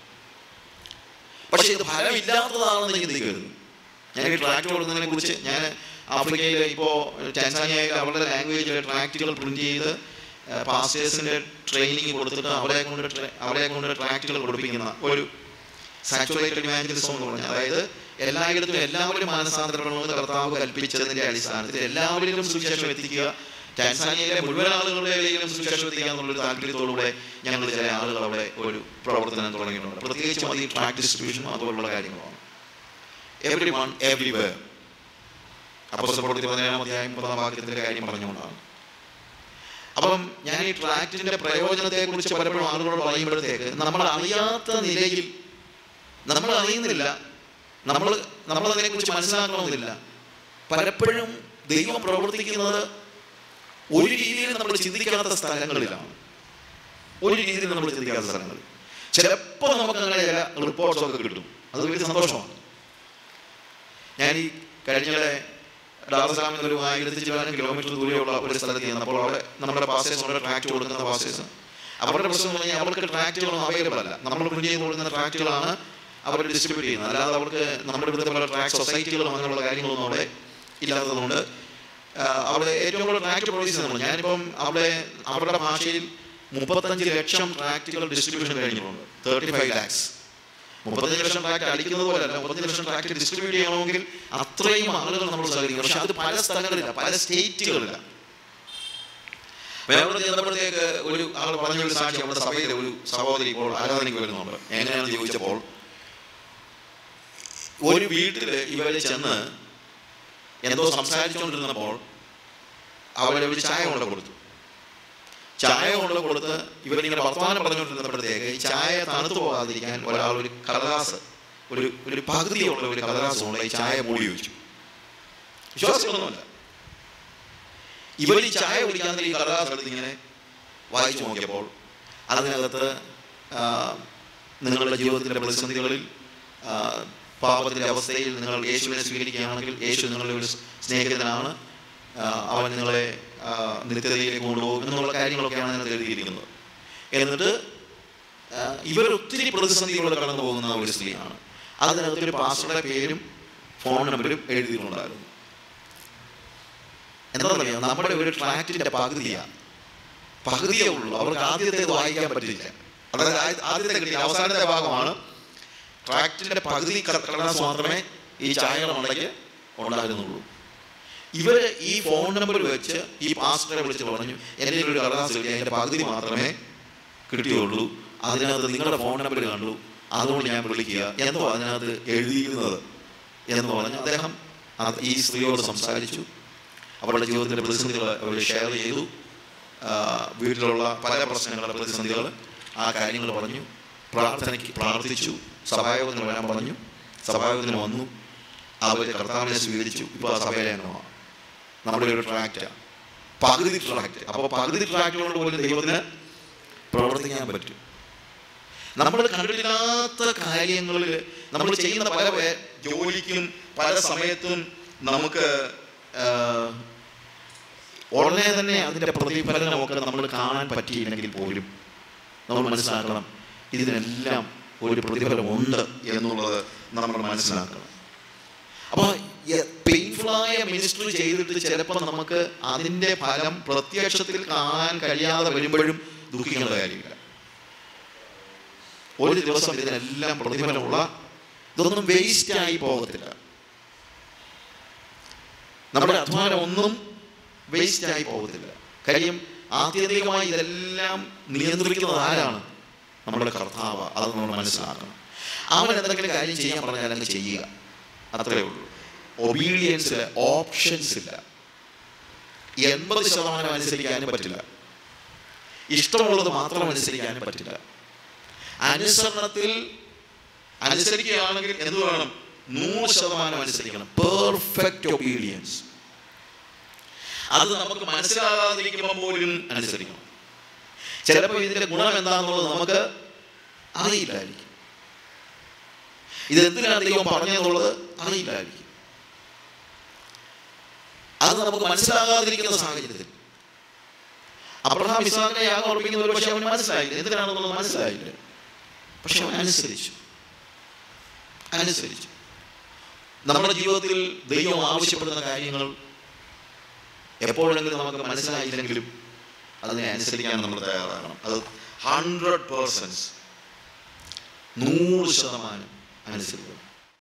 പക്ഷേ ഇത് ഫലമില്ലാത്തതാണെന്ന് ചിന്തിക്കരുത് ഞാൻ ഈ ട്രാക്ട് കൊടുക്കുന്നതിനെ കുറിച്ച് ഞാൻ ആഫ്രിക്കയിൽ ഇപ്പോൾ ടാൻസാനിയയിൽ അവരുടെ ലാംഗ്വേജിൽ ട്രാക്റ്റുകൾ പ്രിന്റ് ചെയ്ത് പാസ്റ്റേഴ്സിന്റെ ട്രെയിനിങ് കൊടുത്തിട്ട് അവരെ കൊണ്ട് ട്രെ- അവരെ കൊണ്ട് ട്രാക്റ്റുകൾ കൊടുപ്പിക്കുന്ന ഒരു സാച്ചുറേറ്റഡ് ഇമാജിനിസം എന്ന് പറഞ്ഞാൽ അതായത് എല്ലായിടത്തും എല്ലാവരും മാനസാന്തരപ്പെടണമെന്ന് കർത്താവ് കൽപ്പിച്ചതിന്റെ അടിസ്ഥാനത്തിൽ എല്ലാവരിലും സുവിശേഷം എത്തിക്കുക ടാൻസാനിയയിലെ മുഴുവൻ ആളുകളുടെ ഇടയിലും സുവിശേഷം എത്തിക്കുക എന്നുള്ളൊരു താല്പര്യത്തോടുകൂടെ ഞങ്ങൾ ചില ആളുകൾ അവിടെ ഒരു പ്രവർത്തനം തുടങ്ങിയിട്ടുണ്ട് പ്രത്യേകിച്ചും അത് ഈ ട്രാക്ക് ഡിസ്ട്രിബ്യൂഷനും അതുപോലുള്ള കാര്യങ്ങളാണ് എവറി വൺ എവ്രിവെയർ അപ്പോസ്തല പ്രവൃത്തി പതിനേഴാം അധ്യായം പതാം വാക്യത്തിന്റെ കാര്യം പറഞ്ഞുകൊണ്ടാണ് അപ്പം ഞാൻ ഈ ട്രാക്റ്റിന്റെ പ്രയോജനത്തെ കുറിച്ച് പലപ്പോഴും ആളുകളോട് പറയുമ്പോഴത്തേക്ക് നമ്മൾ അറിയാത്ത നിലയിൽ നമ്മൾ അറിയുന്നില്ല നമ്മൾ നമ്മൾ അതിനെക്കുറിച്ച് മനസ്സിലാക്കണമെന്നില്ല പലപ്പോഴും ദൈവം പ്രവർത്തിക്കുന്നത് ഒരു രീതിയിൽ നമ്മൾ ചിന്തിക്കാത്ത സ്ഥലങ്ങളിലാണ് ഒരു രീതിയിൽ നമ്മൾ ചിന്തിക്കാത്ത സ്ഥലങ്ങളിൽ ചിലപ്പോൾ നമുക്ക് അങ്ങനെ ചില റിപ്പോർട്ട്സ് ഒക്കെ കിട്ടും അത് വലിയ സന്തോഷമാണ് ഞാൻ ഈ കഴിഞ്ഞ ഡാർസലാമിൽ നിന്ന് ഒരു ആയിരത്തി ചില്ലാനും കിലോമീറ്റർ ദൂരെയുള്ള ഒരു സ്ഥലത്ത് ചെന്നപ്പോൾ അവിടെ നമ്മുടെ പാസേഴ്സ് അവിടെ ട്രാക്ട് കൊടുക്കുന്ന പാസേഴ്സ് അവരുടെ പ്രശ്നം എന്ന് പറഞ്ഞാൽ അവർക്ക് ട്രാക്റ്റുകളൊന്നും അവൈലബിൾ അല്ല നമ്മൾ പ്രിന്റ് ചെയ്ത് കൊടുക്കുന്ന ട്രാക്റ്റുകളാണ് അവർ ഡിസ്ട്രിബ്യൂട്ട് ചെയ്യുന്നത് അല്ലാതെ അവർക്ക് നമ്മുടെ ഇവിടുത്തെ പല ട്രാക്ക് സൊസൈറ്റികളും അങ്ങനെയുള്ള കാര്യങ്ങളൊന്നും അവിടെ ഇല്ലാത്തതുകൊണ്ട് ആ, അവിടെ ഏറ്റവും കൂടുതൽ ട്രാക്ട് പ്രൊഡ്യൂസ് ചെയ്യുന്നുണ്ട് ഞാനിപ്പം അവിടെ അവരുടെ ഭാഷയിൽ മുപ്പത്തഞ്ച് ലക്ഷം ട്രാക്റ്റുകൾ ഡിസ്ട്രിബ്യൂഷൻ കഴിഞ്ഞിട്ടുണ്ട് തേർട്ടി ഫൈവ് ലാക്സ് മുപ്പത്തഞ്ച് ലക്ഷം ട്രാക്ട് അടിക്കുന്നത് പോലെയല്ല മുപ്പത്തഞ്ച് ലക്ഷം ട്രാക്ട് ഡിസ്ട്രിബ്യൂട്ട് ചെയ്യണമെങ്കിൽ അത്രയും ആളുകൾ നമ്മൾ സഹകരിക്കണം പക്ഷെ അത് പല സ്ഥലങ്ങളില്ല പല സ്റ്റേറ്റുകളില്ല വേറെ ചെന്നപ്പോഴത്തേക്ക് ഒരു ആൾ പറഞ്ഞ ഒരു സാക്ഷി നമ്മുടെ സഭയിലെ ഒരു സഹോദരി ഇപ്പോൾ ആരാധനയ്ക്ക് വരുന്നുണ്ട് എങ്ങനെയാണെന്ന് ചോദിച്ചപ്പോൾ ഒരു വീട്ടിൽ ഇവര് ചെന്ന് എന്തോ സംസാരിച്ചുകൊണ്ടിരുന്നപ്പോൾ അവരെ ഒരു ചായ കൊണ്ട് കൊടുത്തു ചായ കൊണ്ട് കൊടുത്ത് ഇവരിങ്ങനെ വർത്തമാനം പറഞ്ഞുകൊണ്ടിരുന്നപ്പോഴത്തേക്ക് ഈ ചായ തണുത്തു പോകാതിരിക്കാൻ ഒരാൾ ഒരു കടലാസ് ഒരു ഒരു പകുതിയുള്ള ഒരു കടലാസ് കൊണ്ട് ഈ ചായ മൂടി വെച്ചു വിശ്വാസമൊന്നുമല്ല ഇവർ ഈ ചായ കുടിക്കാൻ ഈ കടലാസ് എടുത്ത് ഇങ്ങനെ വായിച്ചു നോക്കിയപ്പോൾ അതിനകത്ത് ആ, നിങ്ങളുടെ ജീവിതത്തിലെ പ്രതിസന്ധികളിൽ ആ, പാപത്തിന്റെ അവസ്ഥയിൽ നിങ്ങൾ യേശുവിനെ സ്വീകരിക്കുകയാണെങ്കിൽ യേശു നിങ്ങളുടെ ഒരു സ്നേഹിതനാണ് ആ, അവൻ നിങ്ങളെ ആ, നിത്യതയിലേക്ക് കൊണ്ടുപോകും എന്നുള്ള കാര്യങ്ങളൊക്കെയാണ് അതിനകത്ത് എഴുതിയിരിക്കുന്നത് എന്നിട്ട് ആ, ഇവർ ഒത്തിരി പ്രതിസന്ധികളോടെ കടന്നു പോകുന്ന ഒരു സ്ത്രീയാണ് അതിനകത്ത് ഒരു പാസ്റ്ററുടെ പേരും ഫോൺ നമ്പരും എഴുതിയിട്ടുണ്ടായിരുന്നു എന്താണെന്നറിയാം നമ്മുടെ ഒരു ട്രാക്റ്റിന്റെ പകുതിയാണ് പകുതിയേ ഉള്ളൂ അവർക്ക് ആദ്യത്തേത് വായിക്കാൻ പറ്റില്ല അതായത് ആദ്യ- ആദ്യത്തെ കിട്ടിയ അവസാനത്തെ ഭാഗമാണ് ട്രാക്റ്റിന്റെ പകുതി കടലാസ് മാത്രമേ ഈ ചായയുടെ മണ്ടയ്ക്ക് ഉണ്ടായിരുന്നുള്ളൂ ഇവര് ഈ ഫോൺ നമ്പർ വെച്ച് ഈ പാസ്റ്ററെ വിളിച്ച് പറഞ്ഞു എൻ്റെ ഒരു കടലാസ് കിട്ടി അതിൻ്റെ പകുതി മാത്രമേ കിട്ടിയുള്ളൂ അതിനകത്ത് നിങ്ങളുടെ ഫോൺ നമ്പർ കണ്ടു അതുകൊണ്ട് ഞാൻ വിളിക്കുക എന്തോ അതിനകത്ത് എഴുതിയിരുന്നത് എന്ന് പറഞ്ഞ് അദ്ദേഹം അത് ഈ സ്ത്രീയോട് സംസാരിച്ചു അവരുടെ ജീവിതത്തിലെ പ്രതിസന്ധികൾ അവർ ഷെയർ ചെയ്തു ആ, വീട്ടിലുള്ള പല പ്രശ്നങ്ങളുടെ പ്രതിസന്ധികൾ ആ കാര്യങ്ങൾ പറഞ്ഞു പ്രാർത്ഥനയ്ക്ക് പ്രാർത്ഥിച്ചു സഭായോഗത്തിന് വരാൻ പറഞ്ഞു സഭായോഗത്തിന് വന്നു അവർ കർത്താവിനെ സ്വീകരിച്ചു ഇപ്പോൾ ആ സഭയിലെ അംഗമാണ് നമ്മുടെ ഒരു ട്രാക്റ്റാണ് പകുതി ട്രാക്റ്റ് അപ്പോൾ പകുതി ട്രാക്റ്റിനോട് പോലും ദൈവത്തിന് പ്രവർത്തിക്കാൻ പറ്റും നമ്മൾ കണ്ടിട്ടില്ലാത്ത കാര്യങ്ങളിൽ നമ്മൾ ചെയ്യുന്ന പല പേ- ജോലിക്കും പല സമയത്തും നമുക്ക് ആ, ഉടനെ തന്നെ അതിൻ്റെ പ്രതിഫലനമൊക്കെ നമ്മൾ കാണാൻ പറ്റിയില്ലെങ്കിൽ പോലും നമ്മൾ മനസ്സിലാക്കണം ഇതിനെല്ലാം ഒരു പ്രതിഫലമുണ്ട് എന്നുള്ളത് നമ്മൾ മനസ്സിലാക്കണം അപ്പോൾ പെയിൻഫുള്ളായ മിനിസ്റ്ററി ചെയ്തിട്ട് ചിലപ്പോൾ നമുക്ക് അതിൻ്റെ ഫലം പ്രത്യക്ഷത്തിൽ കാണാൻ കഴിയാതെ വരുമ്പോഴും ദുഃഖിക്കേണ്ട കാര്യമില്ല ഒരു ദിവസം ഇതിനെല്ലാം പ്രതിഫലമുള്ള ഇതൊന്നും വേസ്റ്റ് ആയി പോകത്തില്ല നമ്മുടെ അധ്വാനം ഒന്നും വേസ്റ്റ് ആയി പോകത്തില്ല കാര്യം ആത്യന്തികമായി ഇതെല്ലാം നിയന്ത്രിക്കുന്നത് ആരാണ് നമ്മുടെ കർത്താവ് അത് നമ്മൾ മനസ്സിലാക്കണം അവൻ എന്തെങ്കിലും കാര്യം ചെയ്യാൻ പറഞ്ഞാൽ അങ്ങ് ചെയ്യുക അത്രേ ഉള്ളൂ ഒബീഡിയൻസിൽ ഓപ്ഷൻസ് ഇല്ല എൺപത് ശതമാനം അനുസരിക്കാനും പറ്റില്ല ഇഷ്ടമുള്ളത് മാത്രം അനുസരിക്കാനും പറ്റില്ല അനുസരണത്തിൽ അനുസരിക്കുകയാണെങ്കിൽ എന്ത് വേണം നൂറ് ശതമാനം അനുസരിക്കണം പെർഫെക്റ്റ് ഒബീഡിയൻസ് അത് നമുക്ക് മനസ്സിലാകാതിരിക്കുമ്പോൾ പോലും അനുസരിക്കണം ചിലപ്പോൾ ഇതിന്റെ ഗുണം എന്താണെന്നുള്ളത് നമുക്ക് അറിയില്ലായിരിക്കും ഇതെന്തിനാണ് ദൈവം പറഞ്ഞതെന്നുള്ളത് അറിയില്ലായിരിക്കും അത് നമുക്ക് മനസ്സിലാകാതിരിക്കുന്ന സാഹചര്യത്തിൽ അബ്രഹാം ഇസ്ലാമിനെ യാഗം ഉറപ്പിക്കുന്ന ഒരു പക്ഷേ അവന് മനസ്സിലായില്ല എന്തിനാണെന്നുള്ളത് മനസ്സിലായില്ല പക്ഷെ അവൻ അനുസരിച്ചു അനുസരിച്ചു നമ്മുടെ ജീവിതത്തിൽ ദൈവം ആവശ്യപ്പെടുന്ന കാര്യങ്ങൾ എപ്പോഴെങ്കിലും നമുക്ക് മനസ്സിലായില്ലെങ്കിലും അതിനെ അനുസരിക്കാൻ നമ്മൾ തയ്യാറാകണം അത് ഹൺഡ്രഡ് പേഴ്സൻസ് നൂറ് ശതമാനം അനുസരിക്കണം